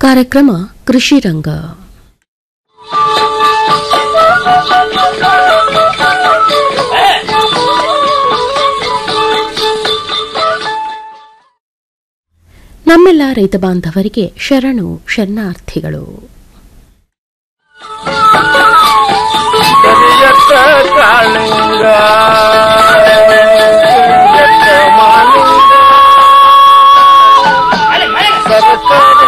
ಕಾರ್ಯಕ್ರಮ ಕೃಷಿ ರಂಗ ನಮ್ಮೆಲ್ಲ ರೈತ ಬಾಂಧವರಿಗೆ ಶರಣು ಶರಣಾರ್ಥಿಗಳು ಕರಿಯತ್ತ ಕಾಳಿಂಗ ಕರಿಯತ್ತ ಮಾಲಿಂಗ ಸರಸರ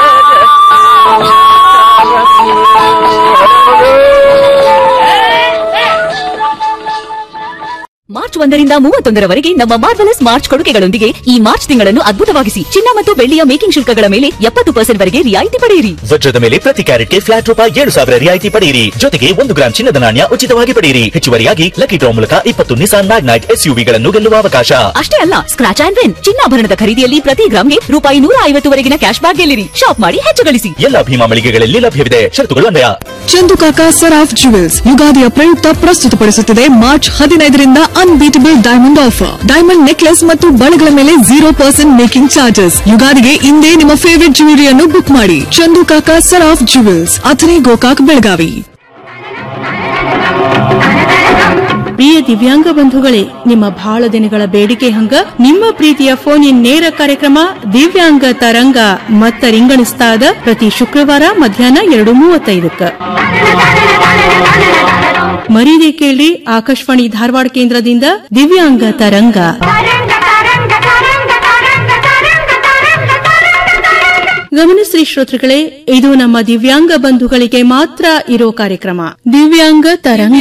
ಮಾರ್ಚ್ ಒಂದರಿಂದ ಮೂವತ್ತೊಂದರವರೆಗೆ ನಮ್ಮ ಮಾರ್ವಲಸ್ ಮಾರ್ಚ್ ಕೊಡುಗೆಗಳೊಂದಿಗೆ ಈ ಮಾರ್ಚ್ ತಿಂಗಳನ್ನು ಅದ್ಭುತವಾಗಿಸಿ ಚಿನ್ನ ಮತ್ತು ಬೆಳ್ಳಿಯ ಮೇಕಿಂಗ್ ಶುಲ್ಕಗಳ ಮೇಲೆ ಎಪ್ಪತ್ತು ಪರ್ಸೆಂಟ್ ವರೆಗೆ ರಿಯಾಯಿತಿ ಪಡೆಯಿರಿ ವಜ್ರದ ಮೇಲೆ ಪ್ರತಿ ಕ್ಯಾರೆಟ್ಗೆ ಫ್ಲಾಟ್ ರೂಪಾಯಿ ಏಳು ಸಾವಿರ ರಿಯಾಯಿತಿ ಪಡೆಯಿರಿ ಜೊತೆಗೆ ಒಂದು ಗ್ರಾಂ ಚಿನ್ನದ ನಾಣ್ಯ ಉಚಿತವಾಗಿ ಪಡೆಯಿರಿ ಹೆಚ್ಚುವರಿಯಾಗಿ ಲಕ್ಕಿ ಡ್ರಾ ಮೂಲಕ ಇಪ್ಪತ್ತು ನಿಸಾನ್ ಮ್ಯಾಗ್ನೈಟ್ ಎಸ್ಯುವಿಗಳನ್ನು ಗೆಲ್ಲುವ ಅವಕಾಶ ಅಷ್ಟೇ ಅಲ್ಲ ಸ್ಕ್ರಾಚ್ ಆಂಡ್ ವಿನ್ ಚಿನ್ನಾಭರಣದ ಖರೀದಿಯಲ್ಲಿ ಪ್ರತಿ ಗ್ರಾಮ್ಗೆ ರೂಪಾಯಿ ನೂರ ಐವತ್ತುವರೆಗಿನ ಕ್ಯಾಶ್ ಬ್ಯಾಕ್ ಗೆಲ್ಲಿರಿ ಶಾಪ್ ಮಾಡಿ ಹೆಚ್ಚು ಗಳಿಸಿ ಎಲ್ಲ ಭೀಮಾ ಮಳಿಗೆಗಳಲ್ಲಿ ಲಭ್ಯವಿದೆ ಷರತ್ತುಗಳು ಅನ್ವಯ ಚಂದುಕಾಕ ಸರಾಫ್ ಜುವೆಲ್ಸ್ ಯುಗಾದಿಯ ಪ್ರಯುಕ್ತ ಪ್ರಸ್ತುತಪಡಿಸುತ್ತಿದೆ ಮಾರ್ಚ್ ಹದಿನೈದರಿಂದ unbeatable diamond offer diamond necklace ಮತ್ತು ಬಳೆಗಳ ಮೇಲೆ ಜೀರೋ ಪರ್ಸೆಂಟ್ ಮೇಕಿಂಗ್ ಚಾರ್ಜಸ್ ಯುಗಾದಿಗೆ ಇಂದೇ ನಿಮ್ಮ ಫೇವರಿಟ್ ಜ್ಯುವೆಲರಿಯನ್ನು ಬುಕ್ ಮಾಡಿ ಚಂದುಕಾಕ ಸರಾಫ್ ಜುವೆಲ್ಸ್ ಅಥಣಿ ಗೋಕಾಕ್ ಬೆಳಗಾವಿ ಪ್ರಿಯ ದಿವ್ಯಾಂಗ ಬಂಧುಗಳೇ ನಿಮ್ಮ ಬಹಳ ದಿನಗಳ ಬೇಡಿಕೆ ಹಂಗ ನಿಮ್ಮ ಪ್ರೀತಿಯ ಫೋನ್ ಇನ್ ನೇರ ಕಾರ್ಯಕ್ರಮ ದಿವ್ಯಾಂಗ ತರಂಗ ಮತ್ತ ರಿಂಗಣಿಸ್ತಾ ಇದ ಪ್ರತಿ ಶುಕ್ರವಾರ ಮಧ್ಯಾಹ್ನ ಎರಡು ಮೂವತ್ತೈದಕ್ಕ ಮರೀದೆ ಕೇಳ್ರಿ ಆಕಾಶವಾಣಿ ಧಾರವಾಡ ಕೇಂದ್ರದಿಂದ ದಿವ್ಯಾಂಗ ತರಂಗ ಗಮನಿಸ್ರಿ ಶ್ರೋತೃಗಳೇ ಇದು ನಮ್ಮ ದಿವ್ಯಾಂಗ ಬಂಧುಗಳಿಗೆ ಮಾತ್ರ ಇರೋ ಕಾರ್ಯಕ್ರಮ ದಿವ್ಯಾಂಗ ತರಂಗ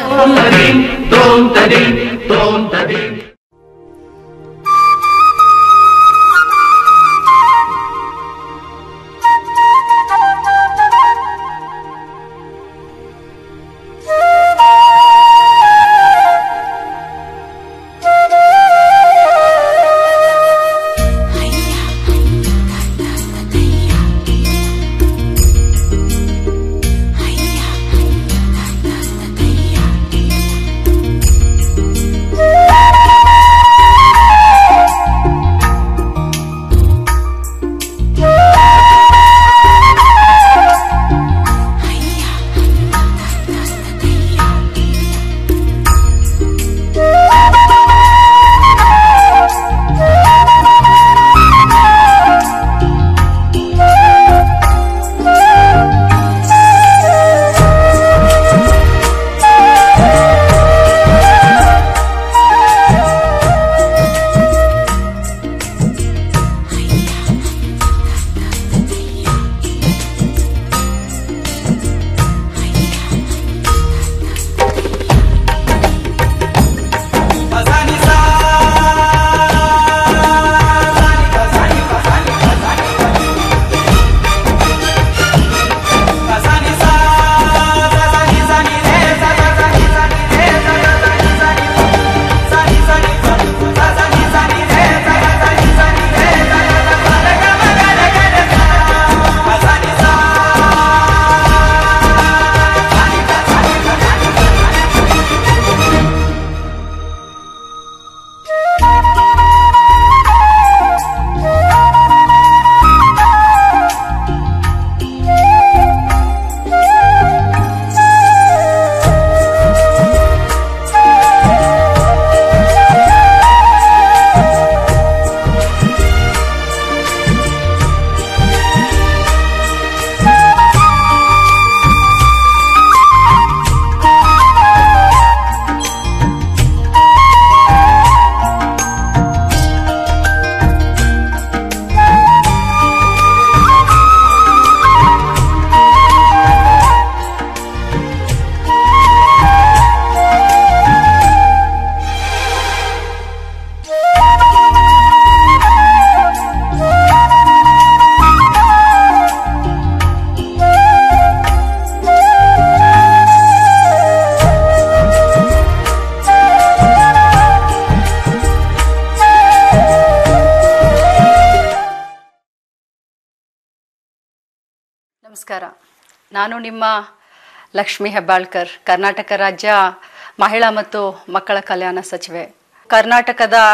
ನಮಸ್ಕಾರ ನಾನು ನಿಮ್ಮ ಲಕ್ಷ್ಮಿ ಹೆಬ್ಬಾಳ್ಕರ್ ಕರ್ನಾಟಕ ರಾಜ್ಯ ಮಹಿಳಾ ಮತ್ತು ಮಕ್ಕಳ ಕಲ್ಯಾಣ ಸಚಿವೆ ಕರ್ನಾಟಕದ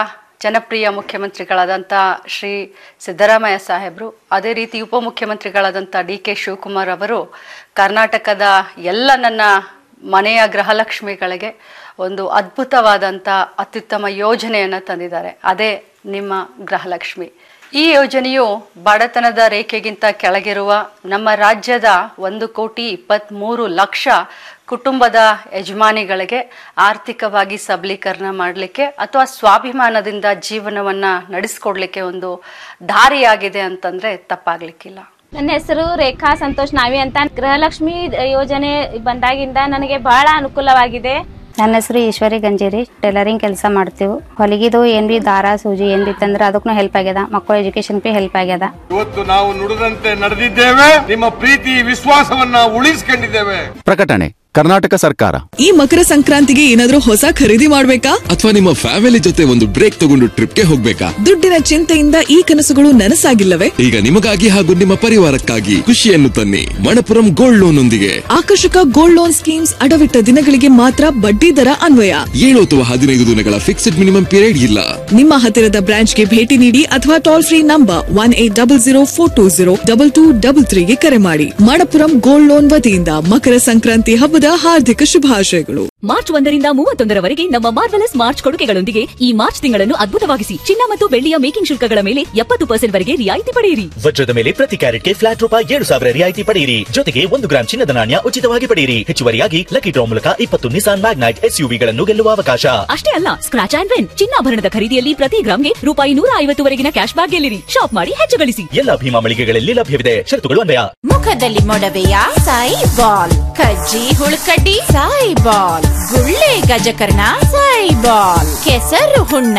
ಜನಪ್ರಿಯ ಮುಖ್ಯಮಂತ್ರಿಗಳಾದಂಥ ಶ್ರೀ ಸಿದ್ದರಾಮಯ್ಯ ಸಾಹೇಬರು ಅದೇ ರೀತಿ ಉಪಮುಖ್ಯಮಂತ್ರಿಗಳಾದಂಥ ಡಿ ಕೆ ಶಿವಕುಮಾರ್ ಅವರು ಕರ್ನಾಟಕದ ಎಲ್ಲ ನನ್ನ ಮನೆಯ ಗೃಹಲಕ್ಷ್ಮಿಗಳಿಗೆ ಒಂದು ಅದ್ಭುತವಾದಂಥ ಅತ್ಯುತ್ತಮ ಯೋಜನೆಯನ್ನು ತಂದಿದ್ದಾರೆ ಅದೇ ನಿಮ್ಮ ಗೃಹಲಕ್ಷ್ಮಿ ಈ ಯೋಜನೆಯು ಬಡತನದ ರೇಖೆಗಿಂತ ಕೆಳಗಿರುವ ನಮ್ಮ ರಾಜ್ಯದ ಒಂದು ಕೋಟಿ ಇಪ್ಪತ್ತ್ಮೂರು ಲಕ್ಷ ಕುಟುಂಬದ ಯಜಮಾನಿಗಳಿಗೆ ಆರ್ಥಿಕವಾಗಿ ಸಬಲೀಕರಣ ಮಾಡಲಿಕ್ಕೆ ಅಥವಾ ಸ್ವಾಭಿಮಾನದಿಂದ ಜೀವನವನ್ನು ನಡೆಸ್ಕೊಡ್ಲಿಕ್ಕೆ ಒಂದು ದಾರಿಯಾಗಿದೆ ಅಂತಂದರೆ ತಪ್ಪಾಗಲಿಕ್ಕಿಲ್ಲ ನನ್ನ ಹೆಸರು ರೇಖಾ ಸಂತೋಷ್ ನಾವಿ ಅಂತ ಗೃಹಲಕ್ಷ್ಮಿ ಯೋಜನೆ ಬಂದಾಗಿಂದ ನನಗೆ ಬಹಳ ಅನುಕೂಲವಾಗಿದೆ ನನ್ನ ಹೆಸರು ಈಶ್ವರಿ ಗಂಜೇರಿ ಟೈಲರಿಂಗ್ ಕೆಲಸ ಮಾಡ್ತೀವಿ ಹೊಲಿಗಿದು ಏನ್ ಬಿ ದಾರ ಸೂಜಿ ಏನ್ ಬಿ ತಂದ್ರೆ ಅದಕ್ಕೂ ಹೆಲ್ಪ್ ಆಗ್ಯದ ಮಕ್ಕಳ ಎಜುಕೇಶನ್ ಬಿ ಹೆಲ್ಪ್ ಆಗ್ಯದ ಇವತ್ತು ನಾವು ನುಡಿದಂತೆ ನಡೆದಿದ್ದೇವೆ ನಿಮ್ಮ ಪ್ರೀತಿ ವಿಶ್ವಾಸವನ್ನ ಉಳಿಸಿಕೊಂಡಿದ್ದೇವೆ ಪ್ರಕಟಣೆ ಕರ್ನಾಟಕ ಸರ್ಕಾರ ಈ ಮಕರ ಸಂಕ್ರಾಂತಿಗೆ ಏನಾದ್ರೂ ಹೊಸ ಖರೀದಿ ಮಾಡ್ಬೇಕಾ ಅಥವಾ ನಿಮ್ಮ ಫ್ಯಾಮಿಲಿ ಜೊತೆ ಒಂದು ಬ್ರೇಕ್ ತಗೊಂಡು ಟ್ರಿಪ್ಗೆ ಹೋಗ್ಬೇಕಾ ದುಡ್ಡಿನ ಚಿಂತೆಯಿಂದ ಈ ಕನಸುಗಳು ನನಸಾಗಿಲ್ಲವೇ ಈಗ ನಿಮಗಾಗಿ ಹಾಗೂ ನಿಮ್ಮ ಪರಿವಾರಕ್ಕಾಗಿ ಖುಷಿಯನ್ನು ತನ್ನಿ ಮಣಪುರಂ ಗೋಲ್ಡ್ ಲೋನ್ ಒಂದಿಗೆ ಆಕರ್ಷಕ ಗೋಲ್ಡ್ ಲೋನ್ ಸ್ಕೀಮ್ಸ್ ಅಡವಿಟ್ಟ ದಿನಗಳಿಗೆ ಮಾತ್ರ ಬಡ್ಡಿ ದರ ಅನ್ವಯ ಏಳು ಅಥವಾ ಹದಿನೈದು ದಿನಗಳ ಫಿಕ್ಸ್ಡ್ ಮಿನಿಮಮ್ ಪೀರಿಯಡ್ ಇಲ್ಲ ನಿಮ್ಮ ಹತ್ತಿರದ ಬ್ರಾಂಚ್ಗೆ ಭೇಟಿ ನೀಡಿ ಅಥವಾ toll free number one eight double zero four two zero double two double ತ್ರೀಗೆ ಕರೆ ಮಾಡಿ ಮಣಪುರಂ ಗೋಲ್ಡ್ ಲೋನ್ ವತಿಯಿಂದ ಮಕರ ಸಂಕ್ರಾಂತಿ ಹಬ್ಬದ ಹಾರ್ದಿಕ ಶುಭಾಶಯಗಳು ಮಾರ್ಚ್ ಒಂದರಿಂದ ಮೂವತ್ತೊಂದರವರೆಗೆ ನಮ್ಮ ಮಾರ್ವೆಲಸ್ ಮಾರ್ಚ್ ಕೊಡುಗೆಗಳೊಂದಿಗೆ ಈ ಮಾರ್ಚ್ ತಿಂಗಳನ್ನು ಅದ್ಭುತವಾಗಿಸಿ ಚಿನ್ನ ಮತ್ತು ಬೆಳ್ಳಿಯ ಮೇಕಿಂಗ್ ಶುಲ್ಕಗಳ ಮೇಲೆ ಎಪ್ಪತ್ತು ಪರ್ಸೆಂಟ್ ವರೆಗೆ ರಿಯಾಯಿತಿ ಪಡೆಯಿರಿ ವಜ್ರದ ಮೇಲೆ ಪ್ರತಿ ಕ್ಯಾರೆಟ್ಗೆ ಫ್ಲಾಟ್ ರೂಪಾಯಿ ಏಳು ಸಾವಿರ ರಿಯಾಯಿತಿ ಪಡೆಯಿರಿ ಜೊತೆಗೆ ಒಂದು ಗ್ರಾಂ ಚಿನ್ನದ ನಾಣ್ಯ ಉಚಿತವಾಗಿ ಪಡೆಯಿರಿ ಹೆಚ್ಚುವರಿಯಾಗಿ ಲಕ್ಕಿ ಡ್ರಾ ಮೂಲಕ ಇಪ್ಪತ್ತು ನಿಸಾನ್ ಮ್ಯಾಗ್ನೈಟ್ ಎಸ್ಯುವಿಗಳನ್ನು ಗೆಲ್ಲುವ ಅವಕಾಶ ಅಷ್ಟೇ ಅಲ್ಲ ಸ್ಕ್ರಾಚ್ ಆಂಡ್ ವಿನ್ ಚಿನ್ನಾಭರಣದ ಖರೀದಿಯಲ್ಲಿ ಪ್ರತಿ ಗ್ರಾಮ್ಗೆ ರೂಪಾಯಿ ನೂರ ಐವತ್ತುವರೆಗಿನ ಕ್ಯಾಶ್ ಬ್ಯಾಕ್ ಗೆಲ್ಲಿರಿ ಶಾಪ್ ಮಾಡಿ ಹೆಚ್ಚು ಗಳಿಸಿ ಎಲ್ಲ ಭೀಮಾ ಮಳಿಗೆಗಳಲ್ಲಿ ಲಭ್ಯವಿದೆ ಷರತ್ತುಗಳು ಅನ್ವಯ ಮುಖದಲ್ಲಿ ಮೊಡವೆಯ ಸಾಯಿ ಬಾಲ್ ಕಜ್ಜಿ ಹುಳುಕಡ್ಡಿ ಸಾಯಿ ಬಾಲ್ ಗುಳ್ಳೆ ಗಜಕರ್ಣ ಸಾಯಿ ಬಾಲ್ ಕೆಸರು ಹುಣ್ಣ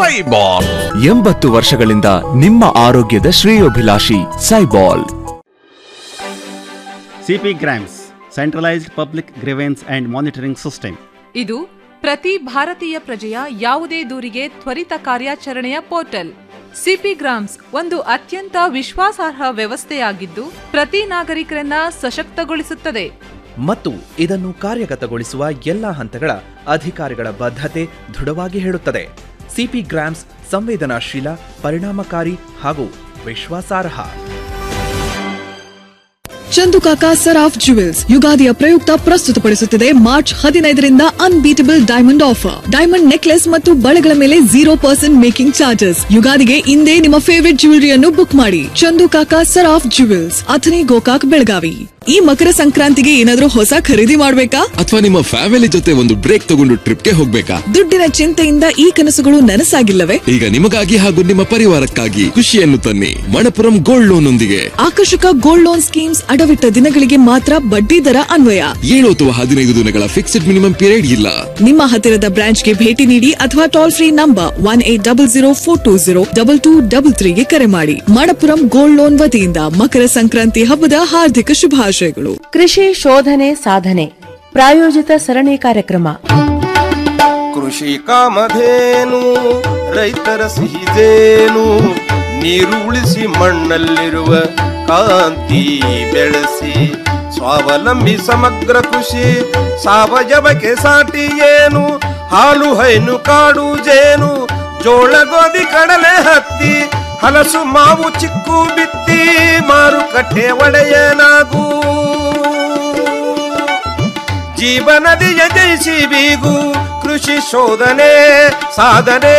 ಎಂಬತ್ತು ವರ್ಷಗಳಿಂದ ನಿಮ್ಮ ಆರೋಗ್ಯದ ಶ್ರೇಯೋಭಿಲಾಷಿ Saibol CP grams centralised public grievance and monitoring system ಇದು ಪ್ರತಿ ಭಾರತೀಯ ಪ್ರಜೆಯ ಯಾವುದೇ ದೂರಿಗೆ ತ್ವರಿತ ಕಾರ್ಯಾಚರಣೆಯ ಪೋರ್ಟಲ್ ಸಿಪಿ ಗ್ರಾಮ್ಸ್ ಒಂದು ಅತ್ಯಂತ ವಿಶ್ವಾಸಾರ್ಹ ವ್ಯವಸ್ಥೆಯಾಗಿದ್ದು ಪ್ರತಿ ನಾಗರಿಕರನ್ನ ಸಶಕ್ತಗೊಳಿಸುತ್ತದೆ ಮತ್ತು ಇದನ್ನು ಕಾರ್ಯಗತಗೊಳಿಸುವ ಎಲ್ಲ ಹಂತಗಳ ಅಧಿಕಾರಿಗಳ ಬದ್ಧತೆ ದೃಢವಾಗಿ ಹೇಳುತ್ತದೆ ಸಿಪಿ ಗ್ರಾಮ್ಸ್ ಸಂವೇದನಾಶೀಲ ಪರಿಣಾಮಕಾರಿ ಹಾಗೂ ವಿಶ್ವಾಸಾರ್ಹ ಚಂದು ಕಾಕಾ ಸರಾಫ್ ಜುವೆಲ್ಸ್ ಯುಗಾದಿಯ ಪ್ರಯುಕ್ತ ಪ್ರಸ್ತುತಪಡಿಸುತ್ತಿದೆ ಮಾರ್ಚ್ ಹದಿನೈದರಿಂದ unbeatable diamond offer diamond necklace ಮತ್ತು ಬಳೆಗಳ ಮೇಲೆ ಜೀರೋ ಪರ್ಸೆಂಟ್ ಮೇಕಿಂಗ್ ಚಾರ್ಜಸ್ ಯುಗಾದಿಗೆ ಇಂದೇ ನಿಮ್ಮ ಫೇವರಿಟ್ ಜ್ಯುವೆಲರಿಯನ್ನು ಬುಕ್ ಮಾಡಿ ಚಂದು ಕಾಕಾ ಸರಾಫ್ ಜುವೆಲ್ಸ್ ಅಥನಿ ಗೋಕಾಕ್ ಬೆಳಗಾವಿ ಈ ಮಕರ ಸಂಕ್ರಾಂತಿಗೆ ಏನಾದ್ರೂ ಹೊಸ ಖರೀದಿ ಮಾಡ್ಬೇಕಾ ಅಥವಾ ನಿಮ್ಮ ಫ್ಯಾಮಿಲಿ ಜೊತೆ ಒಂದು ಬ್ರೇಕ್ ತಗೊಂಡು ಟ್ರಿಪ್ಗೆ ಹೋಗ್ಬೇಕಾ ದುಡ್ಡಿನ ಚಿಂತೆಯಿಂದ ಈ ಕನಸುಗಳು ನನಸಾಗಿಲ್ಲವೇ ಈಗ ನಿಮಗಾಗಿ ಹಾಗೂ ನಿಮ್ಮ ಪರಿವಾರಕ್ಕಾಗಿ ಖುಷಿಯನ್ನು ತನ್ನಿ ಮಣಪುರಂ ಗೋಲ್ಡ್ ಲೋನ್ ಒಂದಿಗೆ ಆಕರ್ಷಕ ಗೋಲ್ಡ್ ಲೋನ್ ಸ್ಕೀಮ್ಸ್ ಅಡವಿಟ್ಟ ದಿನಗಳಿಗೆ ಮಾತ್ರ ಬಡ್ಡಿ ದರ ಅನ್ವಯ ಏಳು ಅಥವಾ ಹದಿನೈದು ದಿನಗಳ ಫಿಕ್ಸ್ಡ್ ಮಿನಿಮಮ್ ಪೀರಿಯಡ್ ಇಲ್ಲ ನಿಮ್ಮ ಹತ್ತಿರದ ಬ್ರಾಂಚ್ಗೆ ಭೇಟಿ ನೀಡಿ ಅಥವಾ toll free number one eight double zero four two zero double two double ತ್ರೀಗೆ ಕರೆ ಮಾಡಿ ಮಣಪುರಂ ಗೋಲ್ಡ್ ಲೋನ್ ವತಿಯಿಂದ ಮಕರ ಸಂಕ್ರಾಂತಿ ಹಬ್ಬದ ಹಾರ್ದಿಕ ಶುಭಾಶಯಗಳು ಕೃಷಿ ಶೋಧನೆ ಸಾಧನೆ ಪ್ರಾಯೋಜಿತ ಸರಣಿ ಕಾರ್ಯಕ್ರಮ ಕೃಷಿ ಕಾಮಧೇನು ರೈತರ ಸಿಹಿದೇನು ನೀರು ಉಳಿಸಿ ಮಣ್ಣಲ್ಲಿರುವ ಕಾಂತಿ ಬೆಳೆಸಿ ಸ್ವಾವಲಂಬಿ ಸಮಗ್ರ ಕೃಷಿ ಸಾವಯವಕ್ಕೆ ಸಾಟಿ ಏನು ಹಾಲು ಹೈನು ಕಾಡು ಜೇನು ಜೋಳ ಗೋಧಿ ಕಡಲೆ ಹತ್ತಿ ಹಲಸು ಮಾವು ಚಿಕ್ಕು ಬಿತ್ತಿ ಮಾರುಕಟ್ಟೆ ಒಡೆಯನಾಗೂ ಜೀವನದಿಯ ಜಯಿಸಿ ಬೀಗು ಕೃಷಿ ಶೋಧನೆ ಸಾಧನೆ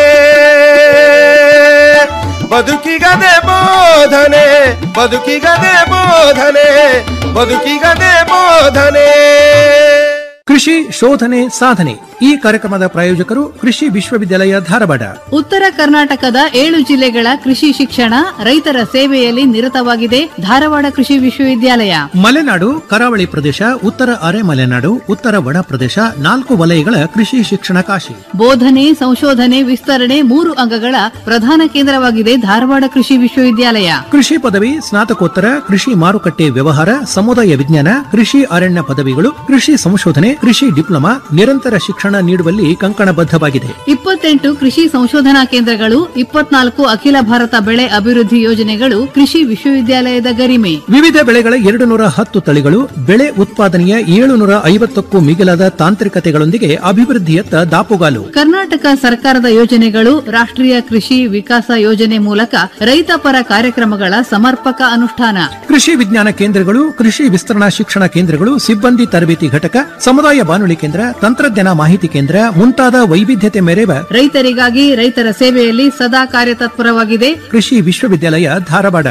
ಬದುಕಿಗದೆ ಬೋಧನೆ ಬದುಕಿಗದೆ ಬೋಧನೆ ಬದುಕಿಗದೆ ಬೋಧನೆ ಕೃಷಿ ಶೋಧನೆ ಸಾಧನೆ ಈ ಕಾರ್ಯಕ್ರಮದ ಪ್ರಾಯೋಜಕರು ಕೃಷಿ ವಿಶ್ವವಿದ್ಯಾಲಯ ಧಾರವಾಡ ಉತ್ತರ ಕರ್ನಾಟಕದ ಏಳು ಜಿಲ್ಲೆಗಳ ಕೃಷಿ ಶಿಕ್ಷಣ ರೈತರ ಸೇವೆಯಲ್ಲಿ ನಿರತವಾಗಿದೆ ಧಾರವಾಡ ಕೃಷಿ ವಿಶ್ವವಿದ್ಯಾಲಯ ಮಲೆನಾಡು ಕರಾವಳಿ ಪ್ರದೇಶ ಉತ್ತರ ಅರೆ ಮಲೆನಾಡು ಉತ್ತರ ಒಣ ಪ್ರದೇಶ ನಾಲ್ಕು ವಲಯಗಳ ಕೃಷಿ ಶಿಕ್ಷಣ ಕಾಶಿ ಬೋಧನೆ ಸಂಶೋಧನೆ ವಿಸ್ತರಣೆ ಮೂರು ಅಂಗಗಳ ಪ್ರಧಾನ ಕೇಂದ್ರವಾಗಿದೆ ಧಾರವಾಡ ಕೃಷಿ ವಿಶ್ವವಿದ್ಯಾಲಯ ಕೃಷಿ ಪದವಿ ಸ್ನಾತಕೋತ್ತರ ಕೃಷಿ ಮಾರುಕಟ್ಟೆ ವ್ಯವಹಾರ ಸಮುದಾಯ ವಿಜ್ಞಾನ ಕೃಷಿ ಅರಣ್ಯ ಪದವಿಗಳು ಕೃಷಿ ಸಂಶೋಧನೆ ಕೃಷಿ ಡಿಪ್ಲೊಮಾ ನಿರಂತರ ಶಿಕ್ಷಣ ನೀಡುವಲ್ಲಿ ಕಂಕಣಬದ್ಧವಾಗಿದೆ ಇಪ್ಪತ್ತೆಂಟು ಕೃಷಿ ಸಂಶೋಧನಾ ಕೇಂದ್ರಗಳು ಇಪ್ಪತ್ನಾಲ್ಕು ಅಖಿಲ ಭಾರತ ಬೆಳೆ ಅಭಿವೃದ್ಧಿ ಯೋಜನೆಗಳು ಕೃಷಿ ವಿಶ್ವವಿದ್ಯಾಲಯದ ಗರಿಮೆ ವಿವಿಧ ಬೆಳೆಗಳ ಎರಡು ನೂರ ಹತ್ತು ತಳಿಗಳು ಬೆಳೆ ಉತ್ಪಾದನೆಯ ಏಳುನೂರ ಐವತ್ತಕ್ಕೂ ಮಿಗಿಲಾದ ತಾಂತ್ರಿಕತೆಗಳೊಂದಿಗೆ ಅಭಿವೃದ್ಧಿಯತ್ತ ದಾಪುಗಾಲು ಕರ್ನಾಟಕ ಸರ್ಕಾರದ ಯೋಜನೆಗಳು ರಾಷ್ಟ್ರೀಯ ಕೃಷಿ ವಿಕಾಸ ಯೋಜನೆ ಮೂಲಕ ರೈತ ಪರ ಕಾರ್ಯಕ್ರಮಗಳ ಸಮರ್ಪಕ ಅನುಷ್ಠಾನ ಕೃಷಿ ವಿಜ್ಞಾನ ಕೇಂದ್ರಗಳು ಕೃಷಿ ವಿಸ್ತರಣಾ ಶಿಕ್ಷಣ ಕೇಂದ್ರಗಳು ಸಿಬ್ಬಂದಿ ತರಬೇತಿ ಘಟಕ ಸಮುದಾಯ ಬಾನುಲಿ ಕೇಂದ್ರ ತಂತ್ರಜ್ಞಾನ ಮಾಹಿತಿ ಕೇಂದ್ರ ಮುಂತಾದ ವೈವಿಧ್ಯತೆ ಮೆರೆವ ರೈತರಿಗಾಗಿ ರೈತರ ಸೇವೆಯಲ್ಲಿ ಸದಾ ಕಾರ್ಯತತ್ಪರವಾಗಿದೆ ಕೃಷಿ ವಿಶ್ವವಿದ್ಯಾಲಯ ಧಾರವಾಡ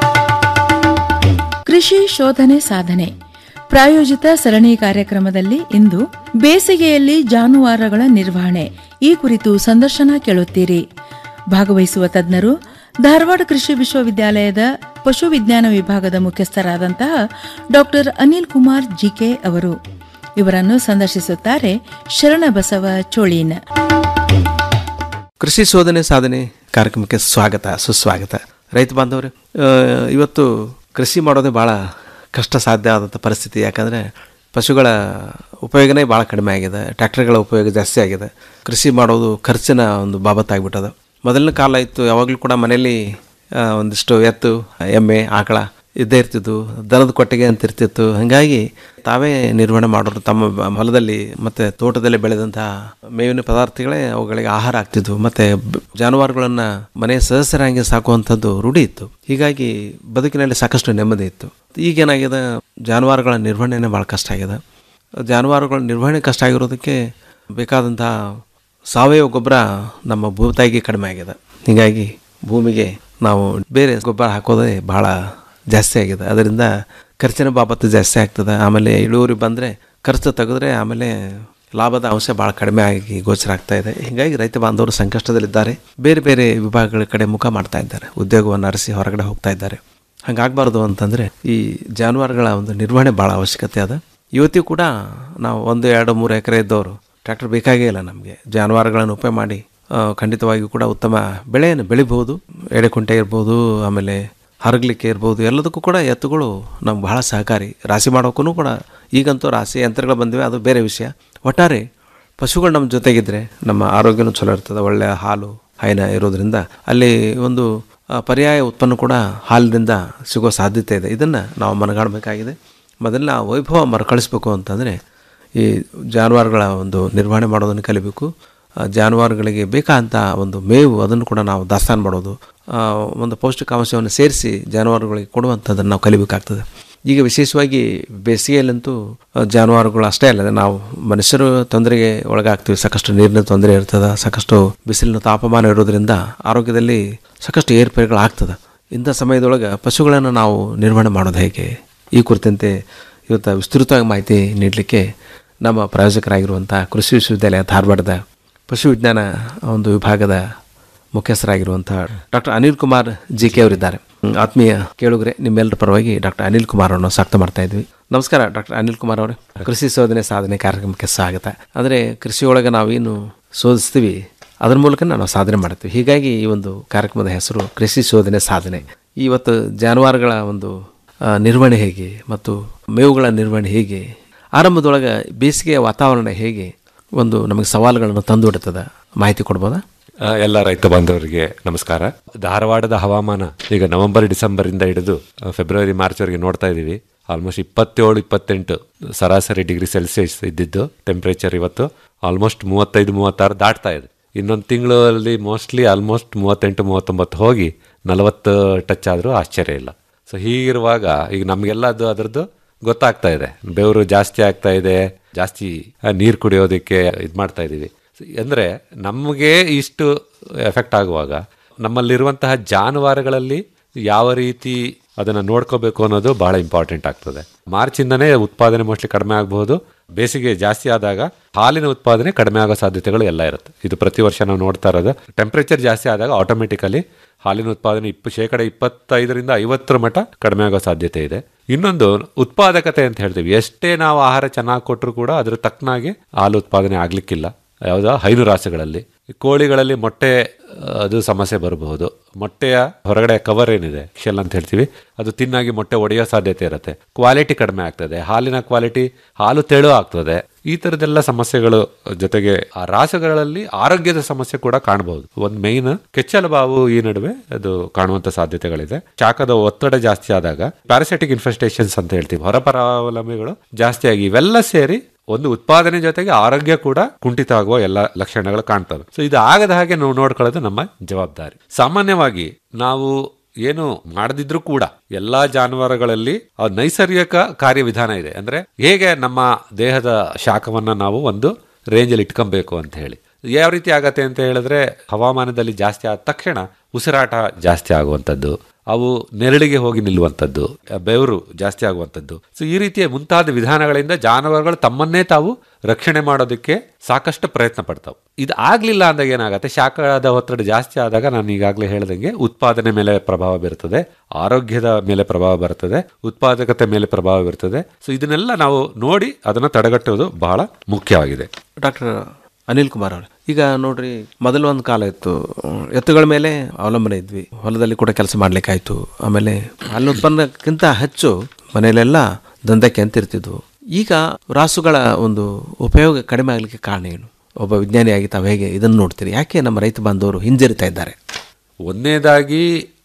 ಕೃಷಿ ಶೋಧನೆ ಸಾಧನೆ ಪ್ರಾಯೋಜಿತ ಸರಣಿ ಕಾರ್ಯಕ್ರಮದಲ್ಲಿ ಇಂದು ಬೇಸಿಗೆಯಲ್ಲಿ ಜಾನುವಾರುಗಳ ನಿರ್ವಹಣೆ ಈ ಕುರಿತು ಸಂದರ್ಶನ ಕೇಳುತ್ತೀರಿ ಭಾಗವಹಿಸುವ ತಜ್ಞರು ಧಾರವಾಡ ಕೃಷಿ ವಿಶ್ವವಿದ್ಯಾಲಯದ ಪಶು ವಿಜ್ಞಾನ ವಿಭಾಗದ ಮುಖ್ಯಸ್ಥರಾದಂತಹ ಡಾಕ್ಟರ್ ಅನಿಲ್ ಕುಮಾರ್ ಜಿಕೆ ಅವರು ಇವರನ್ನು ಸಂದರ್ಶಿಸುತ್ತಾರೆ ಶರಣಬಸವ ಚೋಳೀನ್ ಕೃಷಿ ಶೋಧನೆ ಸಾಧನೆ ಕಾರ್ಯಕ್ರಮಕ್ಕೆ ಸ್ವಾಗತ ಸುಸ್ವಾಗತ ರೈತ ಬಾಂಧವ್ರೆ ಆ, ಇವತ್ತು ಕೃಷಿ ಮಾಡೋದೇ ಭಾಳ ಕಷ್ಟ ಸಾಧ್ಯ ಆದಂಥ ಪರಿಸ್ಥಿತಿ ಯಾಕಂದರೆ ಪಶುಗಳ ಉಪಯೋಗನೇ ಭಾಳ ಕಡಿಮೆ ಆಗಿದೆ ಟ್ರ್ಯಾಕ್ಟರ್ಗಳ ಉಪಯೋಗ ಜಾಸ್ತಿ ಆಗಿದೆ ಕೃಷಿ ಮಾಡೋದು ಖರ್ಚಿನ ಒಂದು ಬಾಬತ್ತಾಗ್ಬಿಟ್ಟದ ಮೊದಲಿನ ಕಾಲ ಇತ್ತು ಯಾವಾಗಲೂ ಕೂಡ ಮನೆಯಲ್ಲಿ ಆ, ಒಂದಿಷ್ಟು ಎತ್ತು ಎಮ್ಮೆ ಆಕಳ ಇದ್ದೇ ಇರ್ತಿದ್ವು ದನದ ಕೊಟ್ಟಿಗೆ ಅಂತ ಇರ್ತಿತ್ತು ಹಾಗಾಗಿ ತಾವೇ ನಿರ್ವಹಣೆ ಮಾಡೋರು ತಮ್ಮ ಬ- ಹೊಲದಲ್ಲಿ ಮತ್ತು ತೋಟದಲ್ಲಿ ಬೆಳೆದಂತಹ ಮೇವಿನ ಪದಾರ್ಥಗಳೇ ಅವುಗಳಿಗೆ ಆಹಾರ ಆಗ್ತಿದ್ವು ಮತ್ತು ಬ- ಜಾನುವಾರುಗಳನ್ನು ಮನೆಯ ಸದಸ್ಯರಾಗಿ ಸಾಕುವಂಥದ್ದು ರೂಢಿ ಇತ್ತು ಹೀಗಾಗಿ ಬದುಕಿನಲ್ಲಿ ಸಾಕಷ್ಟು ನೆಮ್ಮದಿ ಇತ್ತು ಈಗೇನಾಗಿದೆ ಜಾನುವಾರುಗಳ ನಿರ್ವಹಣೆನೇ ಭಾಳ ಕಷ್ಟ ಆಗಿದೆ ಜಾನುವಾರುಗಳ ನಿರ್ವಹಣೆ ಕಷ್ಟ ಆಗಿರೋದಕ್ಕೆ ಬೇಕಾದಂಥ ಸಾವಯವ ಗೊಬ್ಬರ ನಮ್ಮ ಭೂತಾಯಿಗೆ ಕಡಿಮೆ ಆಗಿದೆ ಹೀಗಾಗಿ ಭೂಮಿಗೆ ನಾವು ಬೇರೆ ಗೊಬ್ಬರ ಹಾಕೋದೇ ಭಾಳ ಜಾಸ್ತಿ ಆಗಿದೆ ಅದರಿಂದ ಖರ್ಚಿನ ಬಾಬತ್ತು ಜಾಸ್ತಿ ಆಗ್ತದೆ ಆಮೇಲೆ ಇಳುವರಿ ಬಂದರೆ ಖರ್ಚು ತೆಗೆದ್ರೆ ಆಮೇಲೆ ಲಾಭದ ಅಂಶ ಭಾಳ ಕಡಿಮೆ ಆಗಿ ಗೋಚರ ಆಗ್ತಾ ಇದೆ ಹೀಗಾಗಿ ರೈತ ಬಾಂಧವರು ಸಂಕಷ್ಟದಲ್ಲಿದ್ದಾರೆ ಬೇರೆ ಬೇರೆ ವಿಭಾಗಗಳ ಕಡೆ ಮುಖ ಮಾಡ್ತಾ ಇದ್ದಾರೆ ಉದ್ಯೋಗವನ್ನು ಅರಸಿ ಹೊರಗಡೆ ಹೋಗ್ತಾ ಇದ್ದಾರೆ ಹಂಗಾಗಬಾರ್ದು ಅಂತಂದರೆ ಈ ಜಾನುವಾರುಗಳ ಒಂದು ನಿರ್ವಹಣೆ ಭಾಳ ಅವಶ್ಯಕತೆ ಅದ ಇವತ್ತಿಗೂ ಕೂಡ ನಾವು ಒಂದು ಎರಡು ಮೂರು ಎಕರೆ ಇದ್ದವರು ಟ್ರ್ಯಾಕ್ಟರ್ ಬೇಕಾಗೇ ಇಲ್ಲ ನಮಗೆ ಜಾನುವಾರುಗಳನ್ನು ಉಪಯೋಗ ಮಾಡಿ ಆ, ಖಂಡಿತವಾಗಿಯೂ ಕೂಡ ಉತ್ತಮ ಬೆಳೆಯನ್ನು ಬೆಳಿಬೋದು ಎಡೆಕುಂಟೆ ಇರ್ಬೋದು ಆಮೇಲೆ ಹರಗಲಿಕ್ಕೆ ಇರ್ಬೋದು ಎಲ್ಲದಕ್ಕೂ ಕೂಡ ಎತ್ತುಗಳು ನಮ್ಗೆ ಬಹಳ ಸಹಕಾರಿ ರಾಶಿ ಮಾಡೋಕ್ಕೂ ಕೂಡ ಈಗಂತೂ ರಾಶಿ ಯಂತ್ರಗಳು ಬಂದಿವೆ ಅದು ಬೇರೆ ವಿಷಯ ಒಟ್ಟಾರೆ ಪಶುಗಳು ನಮ್ಮ ಜೊತೆಗಿದ್ರೆ ನಮ್ಮ ಆರೋಗ್ಯನೂ ಚಲೋ ಇರ್ತದೆ ಒಳ್ಳೆಯ ಹಾಲು ಹೈನ ಇರೋದ್ರಿಂದ ಅಲ್ಲಿ ಒಂದು ಆ, ಪರ್ಯಾಯ ಉತ್ಪನ್ನ ಕೂಡ ಹಾಲಿನಿಂದ ಸಿಗೋ ಸಾಧ್ಯತೆ ಇದೆ ಇದನ್ನು ನಾವು ಮನಗಾಡಬೇಕಾಗಿದೆ ಮೊದಲಿನ ಆ ವೈಭವ ಮರುಕಳಿಸ್ಬೇಕು ಅಂತಂದರೆ ಈ ಜಾನುವಾರುಗಳ ಒಂದು ನಿರ್ವಹಣೆ ಮಾಡೋದನ್ನು ಕಲಿಬೇಕು ಆ ಜಾನುವಾರುಗಳಿಗೆ ಬೇಕಾದಂಥ ಒಂದು ಮೇವು ಅದನ್ನು ಕೂಡ ನಾವು ದಾಸ್ತಾನು ಮಾಡೋದು ಆ, ಒಂದು ಪೌಷ್ಟಿಕಾಂಶವನ್ನು ಸೇರಿಸಿ ಜಾನುವಾರುಗಳಿಗೆ ಕೊಡುವಂಥದ್ದನ್ನು ನಾವು ಕಲಿಬೇಕಾಗ್ತದೆ ಈಗ ವಿಶೇಷವಾಗಿ ಬೇಸಿಗೆಯಲ್ಲಂತೂ ಆ, ಜಾನುವಾರುಗಳು ಅಷ್ಟೇ ಅಲ್ಲದೆ ನಾವು ಮನುಷ್ಯರು ತೊಂದರೆಗೆ ಒಳಗಾಗ್ತೀವಿ ಸಾಕಷ್ಟು ನೀರಿನ ತೊಂದರೆ ಇರ್ತದೆ ಸಾಕಷ್ಟು ಬಿಸಿಲಿನ ತಾಪಮಾನ ಇರೋದ್ರಿಂದ ಆರೋಗ್ಯದಲ್ಲಿ ಸಾಕಷ್ಟು ಏರ್ಪೇರುಗಳು ಆಗ್ತದೆ ಇಂಥ ಸಮಯದೊಳಗೆ ಪಶುಗಳನ್ನು ನಾವು ನಿರ್ವಹಣೆ ಮಾಡೋದು ಹೇಗೆ ಈ ಕುರಿತಂತೆ ಇವತ್ತು ವಿಸ್ತೃತವಾಗಿ ಮಾಹಿತಿ ನೀಡಲಿಕ್ಕೆ ನಮ್ಮ ಪ್ರಾಯೋಜಕರಾಗಿರುವಂಥ ಕೃಷಿ ವಿಶ್ವವಿದ್ಯಾಲಯ ಧಾರವಾಡದ ಪಶು ವಿಜ್ಞಾನ ಒಂದು ವಿಭಾಗದ ಮುಖ್ಯಸ್ಥರಾಗಿರುವಂಥ doctor Anil Kumar G K ಅವರಿದ್ದಾರೆ ಹ್ಮ್, ಆತ್ಮೀಯ ಕೇಳುಗರೆ ನಿಮ್ಮೆಲ್ಲರ ಪರವಾಗಿ ಡಾಕ್ಟರ್ ಅನಿಲ್ ಕುಮಾರ್ ಅವರನ್ನು ಸ್ವಾಗತ ಮಾಡ್ತಾ ಇದ್ವಿ ನಮಸ್ಕಾರ ಡಾಕ್ಟರ್ ಅನಿಲ್ ಕುಮಾರ್ ಅವರೇ ಕೃಷಿ ಶೋಧನೆ ಸಾಧನೆ ಕಾರ್ಯಕ್ರಮಕ್ಕೆ ಸ್ವಾಗತ ಅಂದರೆ ಕೃಷಿಯೊಳಗೆ ನಾವೇನು ಶೋಧಿಸ್ತೀವಿ ಅದ್ರ ಮೂಲಕ ನಾವು ಸಾಧನೆ ಮಾಡ್ತೀವಿ ಹೀಗಾಗಿ ಈ ಒಂದು ಕಾರ್ಯಕ್ರಮದ ಹೆಸರು ಕೃಷಿ ಶೋಧನೆ ಸಾಧನೆ ಇವತ್ತು ಜಾನುವಾರುಗಳ ಒಂದು ಆ, ನಿರ್ವಹಣೆ ಹೇಗೆ ಮತ್ತು ಮೇವುಗಳ ನಿರ್ವಹಣೆ ಹೇಗೆ ಆರಂಭದೊಳಗೆ ಬೇಸಿಗೆಯ ವಾತಾವರಣ ಹೇಗೆ ಒಂದು ನಮಗೆ ಸವಾಲುಗಳನ್ನು ತಂದುಬಿಡ್ತದೆ ಮಾಹಿತಿ ಕೊಡ್ಬೋದಾ ಆ, ಎಲ್ಲ ರೈತ ಬಾಂಧವರಿಗೆ ನಮಸ್ಕಾರ ಧಾರವಾಡದ ಹವಾಮಾನ ಈಗ ನವೆಂಬರ್ ಡಿಸೆಂಬರ್ ಇಂದ ಹಿಡಿದು ಆ, ಫೆಬ್ರವರಿ ಮಾರ್ಚ್ ವರೆಗೆ ನೋಡ್ತಾ ಇದ್ದೀವಿ ಆಲ್ಮೋಸ್ಟ್ ಇಪ್ಪತ್ತೇಳು ಇಪ್ಪತ್ತೆಂಟು ಸರಾಸರಿ ಡಿಗ್ರಿ ಸೆಲ್ಸಿಯಸ್ ಇದ್ದಿದ್ದು ಟೆಂಪ್ರೇಚರ್ ಇವತ್ತು ಆಲ್ಮೋಸ್ಟ್ ಮೂವತ್ತೈದು ಮೂವತ್ತಾರು ದಾಟ್ತಾ ಇದೆ ಇನ್ನೊಂದು ತಿಂಗಳಲ್ಲಿ ಮೋಸ್ಟ್ಲಿ ಆಲ್ಮೋಸ್ಟ್ ಮೂವತ್ತೆಂಟು ಮೂವತ್ತೊಂಬತ್ತು ಹೋಗಿ ನಲವತ್ತು ಟಚ್ ಆದರೂ ಆಶ್ಚರ್ಯ ಇಲ್ಲ ಸೊ ಹೀಗಿರುವಾಗ ಈಗ ನಮಗೆಲ್ಲ ಅದು ಅದರದ್ದು ಗೊತ್ತಾಗ್ತಾ ಇದೆ ಬೆವರು ಜಾಸ್ತಿ ಆಗ್ತಾ ಇದೆ ಜಾಸ್ತಿ ನೀರು ಕುಡಿಯೋದಕ್ಕೆ ಇದು ಮಾಡ್ತಾ ಇದ್ದೀವಿ ಅಂದರೆ ನಮಗೆ ಇಷ್ಟು ಎಫೆಕ್ಟ್ ಆಗುವಾಗ ನಮ್ಮಲ್ಲಿರುವಂತಹ ಜಾನುವಾರುಗಳಲ್ಲಿ ಯಾವ ರೀತಿ ಅದನ್ನು ನೋಡ್ಕೋಬೇಕು ಅನ್ನೋದು ಬಹಳ ಇಂಪಾರ್ಟೆಂಟ್ ಆಗ್ತದೆ ಮಾರ್ಚಿಂದನೇ ಉತ್ಪಾದನೆ ಮೋಸ್ಟ್ಲಿ ಕಡಿಮೆ ಆಗಬಹುದು ಬೇಸಿಗೆ ಜಾಸ್ತಿ ಆದಾಗ ಹಾಲಿನ ಉತ್ಪಾದನೆ ಕಡಿಮೆ ಆಗೋ ಸಾಧ್ಯತೆಗಳು ಎಲ್ಲ ಇರುತ್ತೆ ಇದು ಪ್ರತಿ ವರ್ಷ ನಾವು ನೋಡ್ತಾ ಇರೋದು ಟೆಂಪ್ರೇಚರ್ ಜಾಸ್ತಿ ಆದಾಗ ಆಟೋಮೆಟಿಕಲಿ ಹಾಲಿನ ಉತ್ಪಾದನೆ ಇಪ್ಪ ಶೇಕಡ ಇಪ್ಪತ್ತೈದರಿಂದ ಐವತ್ತರ ಮಟ್ಟ ಕಡಿಮೆ ಆಗೋ ಸಾಧ್ಯತೆ ಇದೆ ಇನ್ನೊಂದು ಉತ್ಪಾದಕತೆ ಅಂತ ಹೇಳ್ತೀವಿ ಎಷ್ಟೇ ನಾವು ಆಹಾರ ಚೆನ್ನಾಗಿ ಕೊಟ್ಟರು ಕೂಡ ಅದ್ರ ತಕ್ಕನಾಗಿ ಹಾಲು ಉತ್ಪಾದನೆ ಆಗ್ಲಿಕ್ಕಿಲ್ಲ ಯಾವುದೋ ಹೈನು ರಾಸುಗಳಲ್ಲಿ ಕೋಳಿಗಳಲ್ಲಿ ಮೊಟ್ಟೆ ಆ, ಅದು ಸಮಸ್ಯೆ ಬರಬಹುದು ಮೊಟ್ಟೆಯ ಹೊರಗಡೆ ಕವರ್ ಏನಿದೆ ಶೆಲ್ ಅಂತ ಹೇಳ್ತೀವಿ ಅದು ತಿನ್ನಾಗಿ ಮೊಟ್ಟೆ ಒಡೆಯೋ ಸಾಧ್ಯತೆ ಇರುತ್ತೆ ಕ್ವಾಲಿಟಿ ಕಡಿಮೆ ಆಗ್ತದೆ ಹಾಲಿನ ಕ್ವಾಲಿಟಿ ಹಾಲು ತೆಳು ಆಗ್ತದೆ ಈ ತರದೆಲ್ಲ ಸಮಸ್ಯೆಗಳು ಜೊತೆಗೆ ಆ ರಾಸುಗಳಲ್ಲಿ ಆರೋಗ್ಯದ ಸಮಸ್ಯೆ ಕೂಡ ಕಾಣಬಹುದು ಒಂದ್ ಮೈನ್ ಕೆಚ್ಚಲು ಬಾವು ಈ ನಡುವೆ ಅದು ಕಾಣುವಂತ ಸಾಧ್ಯತೆಗಳಿದೆ ಶಾಖದ ಒತ್ತಡ ಜಾಸ್ತಿ ಆದಾಗ ಪ್ಯಾರಾಸೈಟಿಕ್ ಇನ್ಫೆಸ್ಟೇಷನ್ಸ್ ಅಂತ ಹೇಳ್ತೀವಿ ಹೊರಪರಾವಲಂಬಿಗಳು ಜಾಸ್ತಿ ಆಗಿ ಇವೆಲ್ಲ ಸೇರಿ ಒಂದು ಉತ್ಪಾದನೆ ಜೊತೆಗೆ ಆರೋಗ್ಯ ಕೂಡ ಕುಂಠಿತ ಆಗುವ ಎಲ್ಲ ಲಕ್ಷಣಗಳು ಕಾಣ್ತವೆ ಸೊ ಇದು ಆಗದ ಹಾಗೆ ನಾವು ನೋಡ್ಕೊಳ್ಳೋದು ನಮ್ಮ ಜವಾಬ್ದಾರಿ ಸಾಮಾನ್ಯವಾಗಿ ನಾವು ಏನು ಮಾಡದಿದ್ರು ಕೂಡ ಎಲ್ಲಾ ಜಾನುವಾರುಗಳಲ್ಲಿ ಆ ನೈಸರ್ಗಿಕ ಕಾರ್ಯವಿಧಾನ ಇದೆ ಅಂದ್ರೆ ಹೇಗೆ ನಮ್ಮ ದೇಹದ ಶಾಖವನ್ನ ನಾವು ಒಂದು ರೇಂಜಲ್ಲಿ ಇಟ್ಕೊಬೇಕು ಅಂತ ಹೇಳಿ ಯಾವ ರೀತಿ ಆಗತ್ತೆ ಅಂತ ಹೇಳಿದ್ರೆ ಹವಾಮಾನದಲ್ಲಿ ಜಾಸ್ತಿ ಆದ ತಕ್ಷಣ ಉಸಿರಾಟ ಜಾಸ್ತಿ ಆಗುವಂಥದ್ದು ಅವು ನೆರಳಿಗೆ ಹೋಗಿ ನಿಲ್ಲುವಂಥದ್ದು ಬೆವರು ಜಾಸ್ತಿ ಆಗುವಂಥದ್ದು ಸೊ ಈ ರೀತಿಯ ಮುಂತಾದ ವಿಧಾನಗಳಿಂದ ಜಾನುವಾರುಗಳು ತಮ್ಮನ್ನೇ ತಾವು ರಕ್ಷಣೆ ಮಾಡೋದಕ್ಕೆ ಸಾಕಷ್ಟು ಪ್ರಯತ್ನ ಪಡ್ತಾವೆ ಇದು ಆಗ್ಲಿಲ್ಲ ಅಂದಾಗ ಏನಾಗುತ್ತೆ ಶಾಖದ ಒತ್ತಡ ಜಾಸ್ತಿ ಆದಾಗ ನಾನು ಈಗಾಗಲೇ ಹೇಳ್ದಂಗೆ ಉತ್ಪಾದನೆ ಮೇಲೆ ಪ್ರಭಾವ ಬೀರ್ತದೆ ಆರೋಗ್ಯದ ಮೇಲೆ ಪ್ರಭಾವ ಬರ್ತದೆ ಉತ್ಪಾದಕತೆ ಮೇಲೆ ಪ್ರಭಾವ ಬೀರ್ತದೆ ಸೊ ಇದನ್ನೆಲ್ಲ ನಾವು ನೋಡಿ ಅದನ್ನು ತಡೆಗಟ್ಟುವುದು ಬಹಳ ಮುಖ್ಯವಾಗಿದೆ ಡಾಕ್ಟರ್ ಅನಿಲ್ ಕುಮಾರ್ ಅವರು ಈಗ ನೋಡ್ರಿ ಮೊದಲು ಒಂದು ಕಾಲ ಇತ್ತು ಎತ್ತುಗಳ ಮೇಲೆ ಅವಲಂಬನೆ ಇದ್ವಿ ಹೊಲದಲ್ಲಿ ಕೂಡ ಕೆಲಸ ಮಾಡ್ಲಿಕ್ಕಾಯ್ತು ಆಮೇಲೆ ಹಾಲಿನ ಉತ್ಪನ್ನಕ್ಕಿಂತ ಹೆಚ್ಚು ಮನೆಯಲ್ಲೆಲ್ಲ ದಂಧಕ್ಕೆ ಅಂತ ಇರ್ತಿದ್ವು ಈಗ ರಾಸುಗಳ ಒಂದು ಉಪಯೋಗ ಕಡಿಮೆ ಆಗಲಿಕ್ಕೆ ಕಾರಣ ಏನು ಒಬ್ಬ ವಿಜ್ಞಾನಿಯಾಗಿ ತಾವು ಹೇಗೆ ಇದನ್ನು ನೋಡ್ತೀರಿ ಯಾಕೆ ನಮ್ಮ ರೈತ ಬಾಂಧವರು ಹಿಂಜರಿತಾ ಇದ್ದಾರೆ ಒಂದನೇದಾಗಿ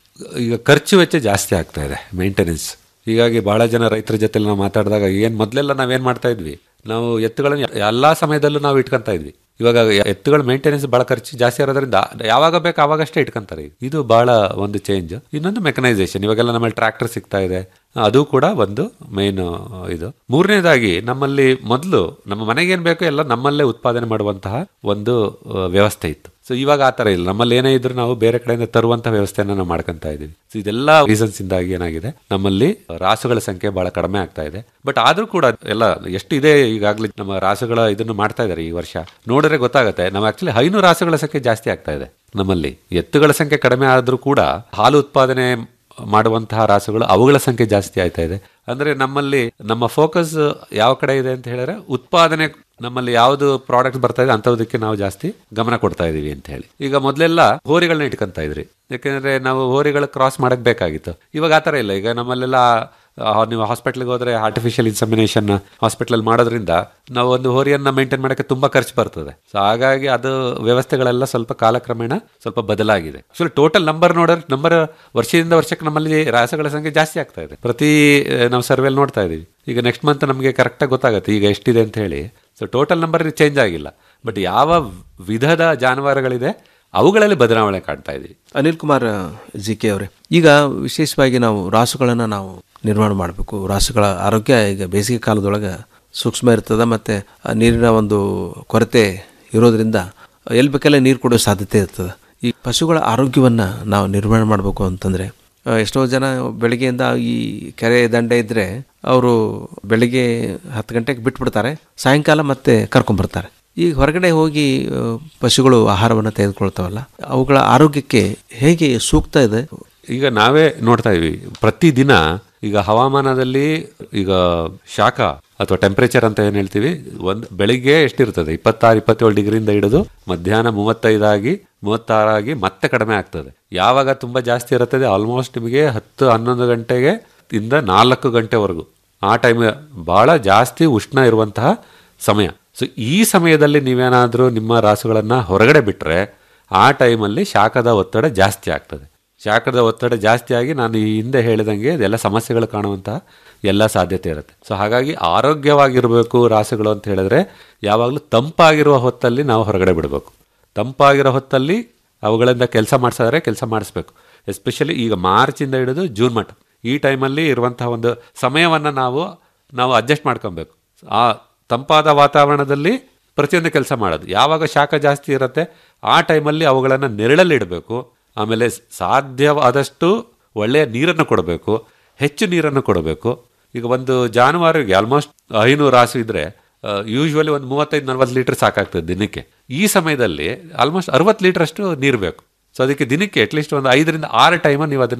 ಈಗ ಖರ್ಚು ವೆಚ್ಚ ಜಾಸ್ತಿ ಆಗ್ತಾ ಇದೆ ಮೇಂಟೆನೆನ್ಸ್ ಹೀಗಾಗಿ ಬಹಳ ಜನ ರೈತರ ಜೊತೆ ನಾವು ಮಾತಾಡಿದಾಗ ಏನು ಮೊದಲೆಲ್ಲ ನಾವೇನು ಮಾಡ್ತಾ ಇದ್ವಿ ನಾವು ಎತ್ತುಗಳನ್ನು ಎಲ್ಲಾ ಸಮಯದಲ್ಲೂ ನಾವು ಇಟ್ಕೊಂತ ಇದ್ವಿ ಇವಾಗ ಎತ್ತುಗಳ ಮೇಂಟೆನೆನ್ಸ್ ಬಹಳ ಖರ್ಚು ಜಾಸ್ತಿ ಇರೋದ್ರಿಂದ ಯಾವಾಗ ಬೇಕು ಅವಾಗಷ್ಟೇ ಇಟ್ಕೊಂತಾರೆ ಇದು ಬಹಳ ಒಂದು ಚೇಂಜ್ ಇನ್ನೊಂದು ಮೆಕನೈಸೇಷನ್ ಇವಾಗೆಲ್ಲ ನಮ್ಮಲ್ಲಿ ಟ್ರ್ಯಾಕ್ಟರ್ ಸಿಗ್ತಾ ಇದೆ ಅದು ಕೂಡ ಒಂದು ಮೇನ್ ಇದು ಮೂರನೇದಾಗಿ ನಮ್ಮಲ್ಲಿ ಮೊದಲು ನಮ್ಮ ಮನೆಗೇನು ಬೇಕೋ ಎಲ್ಲ ನಮ್ಮಲ್ಲೇ ಉತ್ಪಾದನೆ ಮಾಡುವಂತಹ ಒಂದು ಆ, ವ್ಯವಸ್ಥೆ ಇತ್ತು ಸೊ ಇವಾಗ ಆ ಥರ ಇಲ್ಲ ನಮ್ಮಲ್ಲಿ ಏನೇ ಇದ್ರೂ ನಾವು ಬೇರೆ ಕಡೆಯಿಂದ ತರುವಂತಹ ವ್ಯವಸ್ಥೆಯನ್ನು ನಾವು ಮಾಡ್ಕೊಂತ ಇದೀವಿ ಸೊ ಇದೆಲ್ಲ ರೀಸನ್ಸ್ ಇಂದಾಗಿ ಏನಾಗಿದೆ ನಮ್ಮಲ್ಲಿ ರಾಸುಗಳ ಸಂಖ್ಯೆ ಬಹಳ ಕಡಿಮೆ ಆಗ್ತಾ ಇದೆ ಬಟ್ ಆದ್ರೂ ಕೂಡ ಎಲ್ಲ ಎಷ್ಟು ಇದೆ ಈಗಾಗಲೇ ನಮ್ಮ ರಾಸುಗಳ ಇದನ್ನು ಮಾಡ್ತಾ ಇದ್ದಾರೆ ಈ ವರ್ಷ ನೋಡಿದ್ರೆ ಗೊತ್ತಾಗುತ್ತೆ ನಾವು ಆಕ್ಚುಲಿ ಐನೂರು ರಾಸುಗಳ ಸಂಖ್ಯೆ ಜಾಸ್ತಿ ಆಗ್ತಾ ಇದೆ ನಮ್ಮಲ್ಲಿ ಎತ್ತುಗಳ ಸಂಖ್ಯೆ ಕಡಿಮೆ ಆದ್ರೂ ಕೂಡ ಹಾಲು ಉತ್ಪಾದನೆ ಮಾಡುವಂತಹ ರಾಸುಗಳು ಅವುಗಳ ಸಂಖ್ಯೆ ಜಾಸ್ತಿ ಆಯ್ತಾ ಇದೆ ಅಂದ್ರೆ ನಮ್ಮಲ್ಲಿ ನಮ್ಮ ಫೋಕಸ್ ಯಾವ ಕಡೆ ಇದೆ ಅಂತ ಹೇಳಿದ್ರೆ ಉತ್ಪಾದನೆ ನಮ್ಮಲ್ಲಿ ಯಾವ್ದು ಪ್ರಾಡಕ್ಟ್ ಬರ್ತಾ ಇದೆ ಅಂತದಕ್ಕೆ ನಾವು ಜಾಸ್ತಿ ಗಮನ ಕೊಡ್ತಾ ಇದೀವಿ ಅಂತ ಹೇಳಿ ಈಗ ಮೊದಲೆಲ್ಲ ಹೋರಿಗಳನ್ನ ಇಟ್ಕೊಂತ ಇದ್ರಿ ಯಾಕೆಂದ್ರೆ ನಾವು ಹೋರಿಗಳ ಕ್ರಾಸ್ ಮಾಡಕ್ ಬೇಕಾಗಿತ್ತು ಇವಾಗ ಆತರ ಇಲ್ಲ ಈಗ ನಮ್ಮಲ್ಲೆಲ್ಲ ಆ, ನೀವು ಹಾಸ್ಪಿಟ್ಲಿಗೆ ಹೋದ್ರೆ ಆರ್ಟಿಫಿಷಿಯಲ್ ಇನ್ಸಮಿನೇಷನ್ ಹಾಸ್ಪಿಟಲ್ ಮಾಡೋದ್ರಿಂದ ನಾವು ಒಂದು ಹೋರಿಯನ್ನ ಮೇಂಟೈನ್ ಮಾಡೋಕ್ಕೆ ತುಂಬಾ ಖರ್ಚು ಬರ್ತದೆ ಸೊ ಹಾಗಾಗಿ ಅದು ವ್ಯವಸ್ಥೆಗಳೆಲ್ಲ ಸ್ವಲ್ಪ ಕಾಲಕ್ರಮೇಣ ಸ್ವಲ್ಪ ಬದಲಾಗಿದೆ ಸೊ ಟೋಟಲ್ ನಂಬರ್ ನೋಡಿದ್ರೆ ನಂಬರ್ ವರ್ಷದಿಂದ ವರ್ಷಕ್ಕೆ ನಮ್ಮಲ್ಲಿ ರಾಸಗಳ ಸಂಖ್ಯೆ ಜಾಸ್ತಿ ಆಗ್ತಾ ಇದೆ ಪ್ರತಿ ಆ, ನಾವು ಸರ್ವೆಲ್ ನೋಡ್ತಾ ಇದೀವಿ ಈಗ ನೆಕ್ಸ್ಟ್ ಮಂತ್ ನಮಗೆ ಕರೆಕ್ಟಾಗಿ ಗೊತ್ತಾಗುತ್ತೆ ಈಗ ಎಷ್ಟಿದೆ ಅಂತ ಹೇಳಿ ಸೊ ಟೋಟಲ್ ನಂಬರ್ ಚೇಂಜ್ ಆಗಿಲ್ಲ ಬಟ್ ಯಾವ ವಿಧದ ಜಾನುವಾರುಗಳಿದೆ ಅವುಗಳಲ್ಲಿ ಬದಲಾವಣೆ ಕಾಣ್ತಾ ಇದೀವಿ ಅನಿಲ್ ಕುಮಾರ್ ಜಿ ಕೆ ಅವರೇ ಈಗ ವಿಶೇಷವಾಗಿ ನಾವು ರಾಸುಗಳನ್ನು ನಾವು ನಿರ್ಮಾಣ ಮಾಡಬೇಕು ರಾಸುಗಳ ಆರೋಗ್ಯ ಈಗ ಬೇಸಿಗೆ ಕಾಲದೊಳಗೆ ಸೂಕ್ಷ್ಮ ಇರ್ತದೆ ಮತ್ತು ನೀರಿನ ಒಂದು ಕೊರತೆ ಇರೋದ್ರಿಂದ ಎಲ್ಲಿ ಬೇಕೆಲ್ಲ ನೀರು ಕೊಡೋ ಸಾಧ್ಯತೆ ಇರ್ತದೆ ಈ ಪಶುಗಳ ಆರೋಗ್ಯವನ್ನು ನಾವು ನಿರ್ವಹಣೆ ಮಾಡಬೇಕು ಅಂತಂದರೆ ಎಷ್ಟೋ ಜನ ಬೆಳಗ್ಗೆಯಿಂದ ಈ ಕೆರೆ ದಂಡೆ ಇದ್ದರೆ ಅವರು ಬೆಳಿಗ್ಗೆ ಹತ್ತು ಗಂಟೆಗೆ ಬಿಟ್ಬಿಡ್ತಾರೆ ಸಾಯಂಕಾಲ ಮತ್ತೆ ಕರ್ಕೊಂಬರ್ತಾರೆ ಈಗ ಹೊರಗಡೆ ಹೋಗಿ ಆ, ಪಶುಗಳು ಆಹಾರವನ್ನು ತೆಗೆದುಕೊಳ್ತಾವಲ್ಲ ಅವುಗಳ ಆರೋಗ್ಯಕ್ಕೆ ಹೇಗೆ ಸೂಕ್ತ ಇದೆ ಈಗ ನಾವೇ ನೋಡ್ತಾ ಇದೀವಿ ಪ್ರತಿದಿನ ಈಗ ಹವಾಮಾನದಲ್ಲಿ ಈಗ ಶಾಖ ಅಥವಾ ಟೆಂಪರೇಚರ್ ಅಂತ ಏನ್ ಹೇಳ್ತೀವಿ ಒಂದು ಬೆಳಿಗ್ಗೆ ಎಷ್ಟಿರ್ತದೆ ಇಪ್ಪತ್ತಾರು ಇಪ್ಪತ್ತೇಳು ಡಿಗ್ರಿಯಿಂದ ಹಿಡಿದು ಮಧ್ಯಾಹ್ನ ಮೂವತ್ತೈದಾಗಿ ಮೂವತ್ತಾರಾಗಿ ಮತ್ತೆ ಕಡಿಮೆ ಆಗ್ತದೆ ಯಾವಾಗ ತುಂಬಾ ಜಾಸ್ತಿ ಇರುತ್ತದೆ ಆಲ್ಮೋಸ್ಟ್ ನಿಮಗೆ ಹತ್ತು ಹನ್ನೊಂದು ಗಂಟೆಗೆ ಇಂದ ನಾಲ್ಕು ಗಂಟೆವರೆಗೂ ಆ ಟೈಮ್ ಬಹಳ ಜಾಸ್ತಿ ಉಷ್ಣ ಇರುವಂತಹ ಸಮಯ ಸೊ ಈ ಸಮಯದಲ್ಲಿ ನೀವೇನಾದರೂ ನಿಮ್ಮ ರಾಸುಗಳನ್ನ ಹೊರಗಡೆ ಬಿಟ್ರೆ ಆ ಟೈಮಲ್ಲಿ ಶಾಖದ ಒತ್ತಡ ಜಾಸ್ತಿ ಆಗ್ತದೆ ಶಾಖದ ಒತ್ತಡ ಜಾಸ್ತಿ ಆಗಿ ನಾನು ಈ ಹಿಂದೆ ಹೇಳಿದಂಗೆ ಇದೆಲ್ಲ ಸಮಸ್ಯೆಗಳು ಕಾಣುವಂತಹ ಎಲ್ಲ ಸಾಧ್ಯತೆ ಇರುತ್ತೆ ಸೊ ಹಾಗಾಗಿ ಆರೋಗ್ಯವಾಗಿರಬೇಕು ರಾಸುಗಳು ಅಂತ ಹೇಳಿದ್ರೆ ಯಾವಾಗಲೂ ತಂಪಾಗಿರುವ ಹೊತ್ತಲ್ಲಿ ನಾವು ಹೊರಗಡೆ ಬಿಡಬೇಕು ತಂಪಾಗಿರೋ ಹೊತ್ತಲ್ಲಿ ಅವುಗಳಿಂದ ಕೆಲಸ ಮಾಡಿಸಿದ್ರೆ ಕೆಲಸ ಮಾಡಿಸ್ಬೇಕು ಎಸ್ಪೆಷಲಿ ಈಗ ಮಾರ್ಚಿಂದ ಹಿಡಿದು ಜೂನ್ ಮಟ್ಟ ಈ ಟೈಮಲ್ಲಿ ಇರುವಂತಹ ಒಂದು ಸಮಯವನ್ನು ನಾವು ನಾವು ಅಡ್ಜಸ್ಟ್ ಮಾಡ್ಕೊಬೇಕು ಆ ತಂಪಾದ ವಾತಾವರಣದಲ್ಲಿ ಪ್ರತಿಯೊಂದು ಕೆಲಸ ಮಾಡೋದು ಯಾವಾಗ ಶಾಖ ಜಾಸ್ತಿ ಇರುತ್ತೆ ಆ ಟೈಮಲ್ಲಿ ಅವುಗಳನ್ನು ನೆರಳಲ್ಲಿ ಇಡಬೇಕು ಆಮೇಲೆ ಸಾಧ್ಯವಾದಷ್ಟು ಒಳ್ಳೆಯ ನೀರನ್ನು ಕೊಡಬೇಕು ಹೆಚ್ಚು ನೀರನ್ನು ಕೊಡಬೇಕು ಈಗ ಒಂದು ಜಾನುವಾರಿಗೆ ಆಲ್ಮೋಸ್ಟ್ ಐನೂರು ರಾಸು ಇದ್ರೆ ಯೂಶ್ವಲಿ ಒಂದು ಮೂವತ್ತೈದು ನಲ್ವತ್ತು ಲೀಟರ್ ಸಾಕಾಗ್ತದೆ ದಿನಕ್ಕೆ ಈ ಸಮಯದಲ್ಲಿ ಆಲ್ಮೋಸ್ಟ್ ಅರವತ್ತು ಲೀಟರ್ ಅಷ್ಟು ನೀರು ಬೇಕು ಸೊ ಅದಕ್ಕೆ ದಿನಕ್ಕೆ ಅಟ್ಲೀಸ್ಟ್ ಒಂದು ಐದರಿಂದ ಆರು ಟೈಮ್ ನೀವು ಅದನ್ನ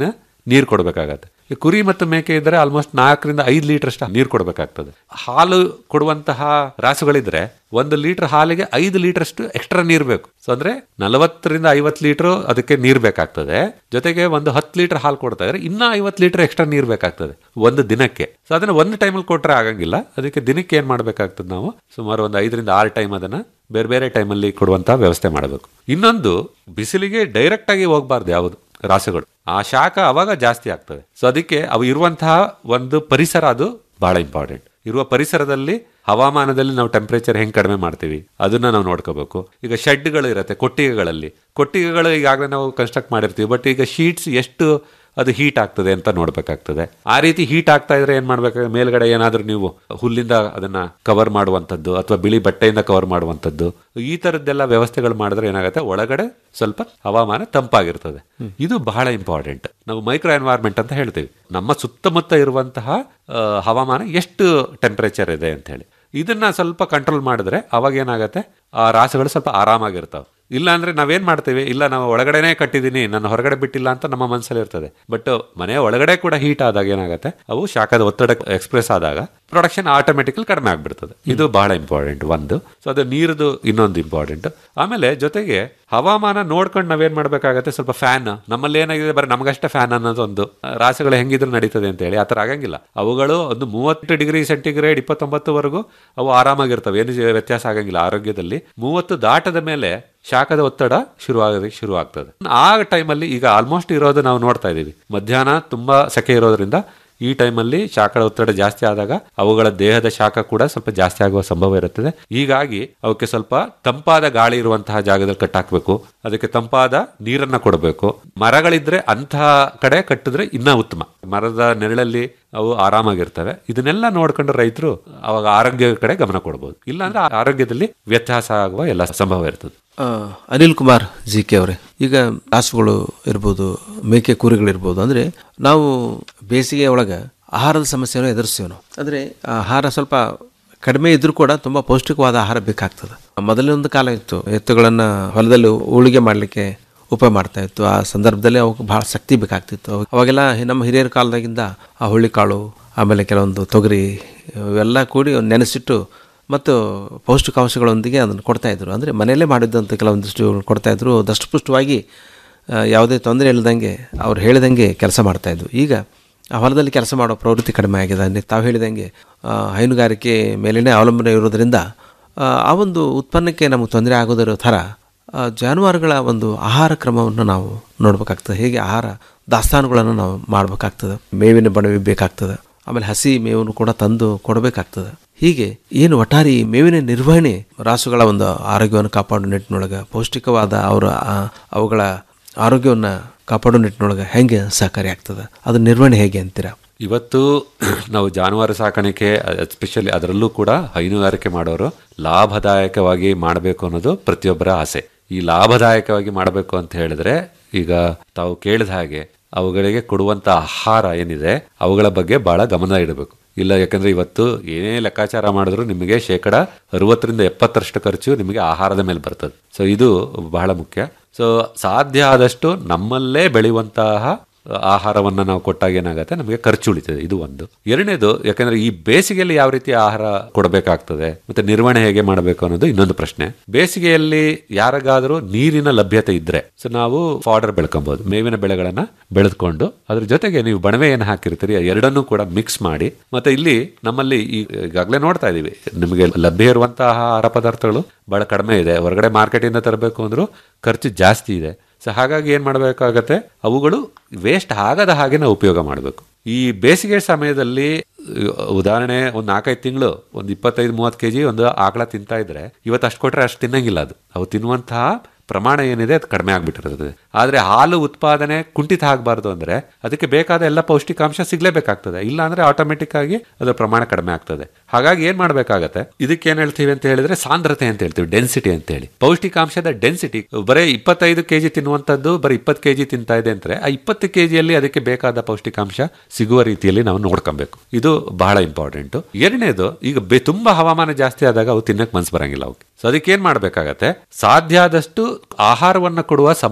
ನೀರು ಕೊಡಬೇಕಾಗತ್ತೆ ಈ ಕುರಿ ಮತ್ತು ಮೇಕೆ ಇದ್ರೆ ಆಲ್ಮೋಸ್ಟ್ ನಾಲ್ಕರಿಂದ ಐದು ಲೀಟರ್ ಅಷ್ಟು ನೀರು ಕೊಡಬೇಕಾಗ್ತದೆ ಹಾಲು ಕೊಡುವಂತಹ ರಾಸುಗಳಿದ್ರೆ ಒಂದು ಲೀಟರ್ ಹಾಲಿಗೆ ಐದು ಲೀಟರ್ ಅಷ್ಟು ಎಕ್ಸ್ಟ್ರಾ ನೀರು ಬೇಕು ಸೊ ಅಂದ್ರೆ ನಲವತ್ತರಿಂದ ಐವತ್ತು ಲೀಟರ್ ಅದಕ್ಕೆ ನೀರು ಬೇಕಾಗ್ತದೆ ಜೊತೆಗೆ ಒಂದು ಹತ್ತು ಲೀಟರ್ ಹಾಲು ಕೊಡ್ತಾ ಇದ್ರೆ ಇನ್ನೂ ಐವತ್ತು ಲೀಟರ್ ಎಕ್ಸ್ಟ್ರಾ ನೀರು ಬೇಕಾಗ್ತದೆ ಒಂದು ದಿನಕ್ಕೆ ಸೊ ಅದನ್ನ ಒಂದು ಟೈಮಲ್ಲಿ ಕೊಟ್ರೆ ಆಗಂಗಿಲ್ಲ ಅದಕ್ಕೆ ದಿನಕ್ಕೆ ಏನ್ ಮಾಡ್ಬೇಕಾಗ್ತದೆ ನಾವು ಸುಮಾರು ಒಂದು ಐದರಿಂದ ಆರು ಟೈಮ್ ಅದನ್ನ ಬೇರೆ ಬೇರೆ ಟೈಮಲ್ಲಿ ಕೊಡುವಂತ ವ್ಯವಸ್ಥೆ ಮಾಡಬೇಕು ಇನ್ನೊಂದು ಬಿಸಿಲಿಗೆ ಡೈರೆಕ್ಟ್ ಆಗಿ ಹೋಗ್ಬಾರ್ದು ಯಾವುದು ರಾಸುಗಳು ಆ ಶಾಖ ಅವಾಗ ಜಾಸ್ತಿ ಆಗ್ತದೆ ಸೊ ಅದಕ್ಕೆ ಅವು ಇರುವಂತಹ ಒಂದು ಪರಿಸರ ಅದು ಬಹಳ ಇಂಪಾರ್ಟೆಂಟ್ ಇರುವ ಪರಿಸರದಲ್ಲಿ ಹವಾಮಾನದಲ್ಲಿ ನಾವು ಟೆಂಪರೇಚರ್ ಹೆಂಗ್ ಕಡಿಮೆ ಮಾಡ್ತೀವಿ ಅದನ್ನ ನಾವು ನೋಡ್ಕೋಬೇಕು ಈಗ ಶೆಡ್ಗಳು ಇರುತ್ತೆ ಕೊಟ್ಟಿಗೆಗಳಲ್ಲಿ ಕೊಟ್ಟಿಗೆಗಳು ಈಗಾಗಲೇ ನಾವು ಕನ್ಸ್ಟ್ರಕ್ಟ್ ಮಾಡಿರ್ತೀವಿ ಬಟ್ ಈಗ ಶೀಟ್ಸ್ ಎಷ್ಟು ಅದು ಹೀಟ್ ಆಗ್ತದೆ ಅಂತ ನೋಡ್ಬೇಕಾಗ್ತದೆ ಆ ರೀತಿ ಹೀಟ್ ಆಗ್ತಾ ಇದ್ರೆ ಏನ್ ಮಾಡ್ಬೇಕು ಮೇಲ್ಗಡೆ ಏನಾದ್ರೂ ನೀವು ಹುಲ್ಲಿಂದ ಅದನ್ನ ಕವರ್ ಮಾಡುವಂತದ್ದು ಅಥವಾ ಬಿಳಿ ಬಟ್ಟೆಯಿಂದ ಕವರ್ ಮಾಡುವಂತದ್ದು ಈ ತರದ್ದೆಲ್ಲ ವ್ಯವಸ್ಥೆಗಳು ಮಾಡಿದ್ರೆ ಏನಾಗುತ್ತೆ ಒಳಗಡೆ ಸ್ವಲ್ಪ ಹವಾಮಾನ ತಂಪಾಗಿರ್ತದೆ ಇದು ಬಹಳ ಇಂಪಾರ್ಟೆಂಟ್ ನಾವು ಮೈಕ್ರೋ ಎನ್ವೈರ್ಮೆಂಟ್ ಅಂತ ಹೇಳ್ತೀವಿ ನಮ್ಮ ಸುತ್ತಮುತ್ತ ಇರುವಂತಹ ಆ, ಹವಾಮಾನ ಎಷ್ಟು ಟೆಂಪರೇಚರ್ ಇದೆ ಅಂತ ಹೇಳಿ ಇದನ್ನ ಸ್ವಲ್ಪ ಕಂಟ್ರೋಲ್ ಮಾಡಿದ್ರೆ ಅವಾಗ ಏನಾಗುತ್ತೆ ಆ ರಾಸುಗಳು ಸ್ವಲ್ಪ ಆರಾಮಾಗಿರ್ತಾವೆ ಇಲ್ಲ ಅಂದ್ರೆ ನಾವೇನ್ ಮಾಡ್ತೇವೆ ಇಲ್ಲ ನಾವು ಒಳಗಡೆನೆ ಕಟ್ಟಿದೀನಿ ನಾನು ಹೊರಗಡೆ ಬಿಟ್ಟಿಲ್ಲ ಅಂತ ನಮ್ಮ ಮನಸ್ಸಲ್ಲಿ ಇರ್ತದೆ ಬಟ್ ಮನೆಯ ಒಳಗಡೆ ಕೂಡ ಹೀಟ್ ಆದಾಗ ಏನಾಗುತ್ತೆ ಅವು ಶಾಖದ ಒತ್ತಡ ಎಕ್ಸ್ಪ್ರೆಸ್ ಆದಾಗ ಪ್ರೊಡಕ್ಷನ್ ಆಟೋಮೆಟಿಕಲ್ ಕಡಿಮೆ ಆಗ್ಬಿಡ್ತದೆ ಇದು ಬಹಳ ಇಂಪಾರ್ಟೆಂಟ್ ಒಂದು ಸೊ ಅದು ನೀರದು ಇನ್ನೊಂದು ಇಂಪಾರ್ಟೆಂಟ್ ಆಮೇಲೆ ಜೊತೆಗೆ ಹವಾಮಾನ ನೋಡ್ಕೊಂಡು ನಾವೇನ್ ಮಾಡ್ಬೇಕಾಗತ್ತೆ ಸ್ವಲ್ಪ ಫ್ಯಾನ್ ನಮ್ಮಲ್ಲಿ ಏನಾಗಿದೆ ಬರೀ ನಮಗಷ್ಟೇ ಫ್ಯಾನ್ ಅನ್ನೋದು ಒಂದು ರಾಸುಗಳು ಹೆಂಗಿದ್ರು ನಡೀತದೆ ಅಂತ ಹೇಳಿ ಆತರ ಆಗಂಗಿಲ್ಲ ಅವುಗಳು ಒಂದು ಮೂವತ್ತು ಡಿಗ್ರಿ ಸೆಂಟಿಗ್ರೇಡ್ ಇಪ್ಪತ್ತೊಂಬತ್ತುವರೆಗೂ ಅವು ಆರಾಮಾಗಿರ್ತವೆ ಏನು ಜ- ವ್ಯತ್ಯಾಸ ಆಗಂಗಿಲ್ಲ ಆರೋಗ್ಯದಲ್ಲಿ ಮೂವತ್ತು ದಾಟದ ಮೇಲೆ ಶಾಖದ ಒತ್ತಡ ಶುರು ಆಗೋದಕ್ಕೆ ಶುರು ಆಗ್ತದೆ ಆ ಟೈಮಲ್ಲಿ ಈಗ ಆಲ್ಮೋಸ್ಟ್ ಇರೋದು ನಾವು ನೋಡ್ತಾ ಇದೀವಿ ಮಧ್ಯಾಹ್ನ ತುಂಬಾ ಸೆಕೆ ಇರೋದ್ರಿಂದ ಈ ಟೈಮಲ್ಲಿ ಶಾಖದ ಒತ್ತಡ ಜಾಸ್ತಿ ಆದಾಗ ಅವುಗಳ ದೇಹದ ಶಾಖ ಕೂಡ ಸ್ವಲ್ಪ ಜಾಸ್ತಿ ಆಗುವ ಸಂಭವ ಇರುತ್ತದೆ ಹೀಗಾಗಿ ಅವಕ್ಕೆ ಸ್ವಲ್ಪ ತಂಪಾದ ಗಾಳಿ ಇರುವಂತಹ ಜಾಗದಲ್ಲಿ ಕಟ್ಟಾಕ್ಬೇಕು ಅದಕ್ಕೆ ತಂಪಾದ ನೀರನ್ನ ಕೊಡಬೇಕು ಮರಗಳಿದ್ರೆ ಅಂತಹ ಕಡೆ ಕಟ್ಟಿದ್ರೆ ಇನ್ನ ಉತ್ತಮ ಮರದ ನೆರಳಲ್ಲಿ ಅವು ಆರಾಮಾಗಿರ್ತವೆ ಇದನ್ನೆಲ್ಲ ನೋಡ್ಕೊಂಡು ರೈತರು ಅವಾಗ ಆರೋಗ್ಯ ಕಡೆ ಗಮನ ಕೊಡಬಹುದು ಇಲ್ಲಾಂದ್ರೆ ಆ ಆರೋಗ್ಯದಲ್ಲಿ ವ್ಯತ್ಯಾಸ ಆಗುವ ಎಲ್ಲ ಸಂಭವ ಇರ್ತದೆ ಆ, ಅನಿಲ್ ಕುಮಾರ್ ಜಿ ಕೆ ಅವರೇ ಈಗ ರಾಸುಗಳು ಇರ್ಬೋದು ಮೇಕೆ ಕುರಿಗಳಿರ್ಬೋದು ಅಂದರೆ ನಾವು ಬೇಸಿಗೆ ಒಳಗೆ ಆಹಾರದ ಸಮಸ್ಯೆಯನ್ನು ಎದುರಿಸ್ತೀವಿ ನಾವು ಅಂದರೆ ಆಹಾರ ಸ್ವಲ್ಪ ಕಡಿಮೆ ಇದ್ರೂ ಕೂಡ ತುಂಬ ಪೌಷ್ಟಿಕವಾದ ಆಹಾರ ಬೇಕಾಗ್ತದೆ ಮೊದಲಿನ ಒಂದು ಕಾಲ ಇತ್ತು ಎತ್ತುಗಳನ್ನು ಹೊಲದಲ್ಲಿ ಉಳಿಗೆ ಮಾಡಲಿಕ್ಕೆ ಉಪಯೋಗ ಮಾಡ್ತಾ ಇತ್ತು ಆ ಸಂದರ್ಭದಲ್ಲಿ ಅವಕ್ಕೆ ಭಾಳ ಶಕ್ತಿ ಬೇಕಾಗ್ತಿತ್ತು ಅವಾಗ- ಅವಾಗೆಲ್ಲ ನಮ್ಮ ಹಿರಿಯರ ಕಾಲದಾಗಿಂದ ಆ ಹುಳ್ಳಿಕಾಳು ಆಮೇಲೆ ಕೆಲವೊಂದು ತೊಗರಿ ಇವೆಲ್ಲ ಕೂಡಿ ನೆನೆಸಿಟ್ಟು ಮತ್ತು ಪೌಷ್ಟಿಕಾಂಶಗಳೊಂದಿಗೆ ಅದನ್ನು ಕೊಡ್ತಾಯಿದ್ರು ಅಂದರೆ ಮನೆಯಲ್ಲೇ ಮಾಡಿದ್ದಂಥ ಕೆಲವೊಂದಿಷ್ಟು ಕೊಡ್ತಾಯಿದ್ರು ದಷ್ಟಪುಷ್ಟವಾಗಿ ಆ, ಯಾವುದೇ ತೊಂದರೆ ಇಲ್ಲದಂಗೆ ಅವ್ರು ಹೇಳಿದಂಗೆ ಕೆಲಸ ಮಾಡ್ತಾಯಿದ್ರು ಈಗ ಆ ಹೊಲದಲ್ಲಿ ಕೆಲಸ ಮಾಡೋ ಪ್ರವೃತ್ತಿ ಕಡಿಮೆ ಆಗಿದೆ ಅಂದರೆ ತಾವು ಹೇಳಿದಂಗೆ ಆ, ಹೈನುಗಾರಿಕೆ ಮೇಲೇ ಅವಲಂಬನೆ ಇರೋದರಿಂದ ಆ, ಆ ಒಂದು ಉತ್ಪನ್ನಕ್ಕೆ ನಮಗೆ ತೊಂದರೆ ಆಗೋದಿರೋ ಥರ ಆ, ಜಾನುವಾರುಗಳ ಒಂದು ಆಹಾರ ಕ್ರಮವನ್ನು ನಾವು ನೋಡ್ಬೇಕಾಗ್ತದೆ ಹೇಗೆ ಆಹಾರ ದಾಸ್ತಾನುಗಳನ್ನು ನಾವು ಮಾಡಬೇಕಾಗ್ತದೆ ಮೇವಿನ ಬಣವೆ ಬೇಕಾಗ್ತದೆ ಆಮೇಲೆ ಹಸಿ ಮೇವನ್ನು ಕೂಡ ತಂದು ಕೊಡಬೇಕಾಗ್ತದೆ ಹೀಗೆ ಏನು ಒಟ್ಟಾರೆ ಈ ಮೇವಿನ ನಿರ್ವಹಣೆ ರಾಸುಗಳ ಒಂದು ಆರೋಗ್ಯವನ್ನು ಕಾಪಾಡೋ ನಿಟ್ಟಿನೊಳಗೆ ಪೌಷ್ಟಿಕವಾದ ಅವರ ಆ- ಅವುಗಳ ಆರೋಗ್ಯವನ್ನು ಕಾಪಾಡೋ ನಿಟ್ಟಿನೊಳಗೆ ಹೆಂಗೆ ಸಹಕಾರಿ ಆಗ್ತದೆ ಅದ್ರ ನಿರ್ವಹಣೆ ಹೇಗೆ ಅಂತೀರಾ ಇವತ್ತು ನಾವು ಜಾನುವಾರು ಸಾಕಾಣಿಕೆ ಎಸ್ಪೆಷಲಿ ಅದರಲ್ಲೂ ಕೂಡ ಹೈನುಗಾರಿಕೆ ಮಾಡೋರು ಲಾಭದಾಯಕವಾಗಿ ಮಾಡಬೇಕು ಅನ್ನೋದು ಪ್ರತಿಯೊಬ್ಬರ ಆಸೆ ಈ ಲಾಭದಾಯಕವಾಗಿ ಮಾಡಬೇಕು ಅಂತ ಹೇಳಿದ್ರೆ ಈಗ ತಾವು ಕೇಳಿದ ಹಾಗೆ ಅವುಗಳಿಗೆ ಕೊಡುವಂತ ಆಹಾರ ಏನಿದೆ ಅವುಗಳ ಬಗ್ಗೆ ಬಹಳ ಗಮನ ಇಡಬೇಕು ಇಲ್ಲ ಯಾಕಂದ್ರೆ ಇವತ್ತು ಏನೇ ಲೆಕ್ಕಾಚಾರ ಮಾಡಿದ್ರು ನಿಮಗೆ ಶೇಕಡ ಅರವತ್ತರಿಂದ ಎಪ್ಪತ್ತರಷ್ಟು ಖರ್ಚು ನಿಮಗೆ ಆಹಾರದ ಮೇಲೆ ಬರ್ತದೆ ಸೊ ಇದು ಬಹಳ ಮುಖ್ಯ ಸೊ ಸಾಧ್ಯ ಆದಷ್ಟು ನಮ್ಮಲ್ಲೇ ಬೆಳೆಯುವಂತಹ ಆಹಾರವನ್ನ ನಾವು ಕೊಟ್ಟಾಗ ಏನಾಗುತ್ತೆ ನಮಗೆ ಖರ್ಚು ಉಳಿತದೆ ಇದು ಒಂದು ಎರಡನೇದು ಯಾಕಂದ್ರೆ ಈ ಬೇಸಿಗೆಯಲ್ಲಿ ಯಾವ ರೀತಿ ಆಹಾರ ಕೊಡಬೇಕಾಗ್ತದೆ ಮತ್ತೆ ನಿರ್ವಹಣೆ ಹೇಗೆ ಮಾಡಬೇಕು ಅನ್ನೋದು ಇನ್ನೊಂದು ಪ್ರಶ್ನೆ ಬೇಸಿಗೆಯಲ್ಲಿ ಯಾರಿಗಾದ್ರೂ ನೀರಿನ ಲಭ್ಯತೆ ಇದ್ರೆ ಸೊ ನಾವು ಫಾಡರ್ ಬೆಳ್ಕೊಬಹುದು ಮೇವಿನ ಬೆಳೆಗಳನ್ನ ಬೆಳೆದುಕೊಂಡು ಅದ್ರ ಜೊತೆಗೆ ನೀವು ಬಣವೆ ಏನು ಹಾಕಿರ್ತೀರಿ ಎರಡನ್ನೂ ಕೂಡ ಮಿಕ್ಸ್ ಮಾಡಿ ಮತ್ತೆ ಇಲ್ಲಿ ನಮ್ಮಲ್ಲಿ ಈ- ಈಗಾಗಲೇ ನೋಡ್ತಾ ಇದೀವಿ ನಿಮಗೆ ಲಭ್ಯ ಇರುವಂತಹ ಆಹಾರ ಪದಾರ್ಥಗಳು ಬಹಳ ಕಡಿಮೆ ಇದೆ ಹೊರಗಡೆ ಮಾರ್ಕೆಟಿಂದ ತರಬೇಕು ಅಂದ್ರೂ ಖರ್ಚು ಜಾಸ್ತಿ ಇದೆ ಸೊ ಹಾಗಾಗಿ ಏನು ಮಾಡಬೇಕಾಗತ್ತೆ ಅವುಗಳು ವೇಸ್ಟ್ ಆಗದ ಹಾಗೆ ನಾವು ಉಪಯೋಗ ಮಾಡಬೇಕು ಈ ಬೇಸಿಗೆ ಸಮಯದಲ್ಲಿ ಅಹ್, ಉದಾಹರಣೆ ಒಂದು ನಾಲ್ಕೈದು ತಿಂಗಳು ಒಂದು ಇಪ್ಪತ್ತೈದು ಮೂವತ್ತು ಕೆ ಜಿ ಒಂದು ಆಕಳ ತಿಂತಾ ಇದ್ರೆ ಇವತ್ತು ಅಷ್ಟು ಕೊಟ್ರೆ ಅಷ್ಟು ತಿನ್ನಂಗಿಲ್ಲ ಅದು ಅವು ತಿನ್ನುವಂತಹ ಪ್ರಮಾಣ ಏನಿದೆ ಅದು ಕಡಿಮೆ ಆಗ್ಬಿಟ್ಟಿರ್ತದೆ ಆದ್ರೆ ಹಾಲು ಉತ್ಪಾದನೆ ಕುಂಠಿತ ಆಗಬಾರ್ದು ಅಂದ್ರೆ ಅದಕ್ಕೆ ಬೇಕಾದ ಎಲ್ಲ ಪೌಷ್ಟಿಕಾಂಶ ಸಿಗ್ಲೇಬೇಕಾಗ್ತದೆ ಇಲ್ಲ ಅಂದ್ರೆ ಆಟೋಮೆಟಿಕ್ ಆಗಿ ಅದರ ಪ್ರಮಾಣ ಕಡಿಮೆ ಆಗ್ತದೆ ಹಾಗಾಗಿ ಏನ್ ಮಾಡ್ಬೇಕಾಗತ್ತೆ ಇದಕ್ಕೆ ಏನ್ ಹೇಳ್ತೀವಿ ಅಂತ ಹೇಳಿದ್ರೆ ಸಾಂದ್ರತೆ ಅಂತ ಹೇಳ್ತೀವಿ ಡೆನ್ಸಿಟಿ ಅಂತ ಹೇಳಿ ಪೌಷ್ಟಿಕಾಂಶದ ಡೆನ್ಸಿಟಿ ಬರೀ ಇಪ್ಪತ್ತೈದು ಕೆಜಿ ತಿನ್ನುವಂಥದ್ದು ಬರೀ ಇಪ್ಪತ್ತು ಕೆಜಿ ತಿಂತಾ ಇದೆ ಅಂದ್ರೆ ಆ ಇಪ್ಪತ್ತು ಕೆಜಿಯಲ್ಲಿ ಅದಕ್ಕೆ ಬೇಕಾದ ಪೌಷ್ಟಿಕಾಂಶ ಸಿಗುವ ರೀತಿಯಲ್ಲಿ ನಾವು ನೋಡ್ಕೊಬೇಕು ಇದು ಬಹಳ ಇಂಪಾರ್ಟೆಂಟ್ ಎರಡನೇದು ಈಗ ಬೆ- ತುಂಬಾ ಹವಾಮಾನ ಜಾಸ್ತಿ ಆದಾಗ ಅವು ತಿನ್ನಕ್ ಮನ್ಸು ಬರಂಗಿಲ್ಲ ಅವಕ್ಕೆ ಸೊ ಅದಕ್ಕೆ ಏನ್ ಮಾಡ್ಬೇಕಾಗತ್ತೆ ಸಾಧ್ಯ ಆದಷ್ಟು ಆಹಾರವನ್ನ ಕೊಡುವ ಸಮಯವನ್ನ ನಾವು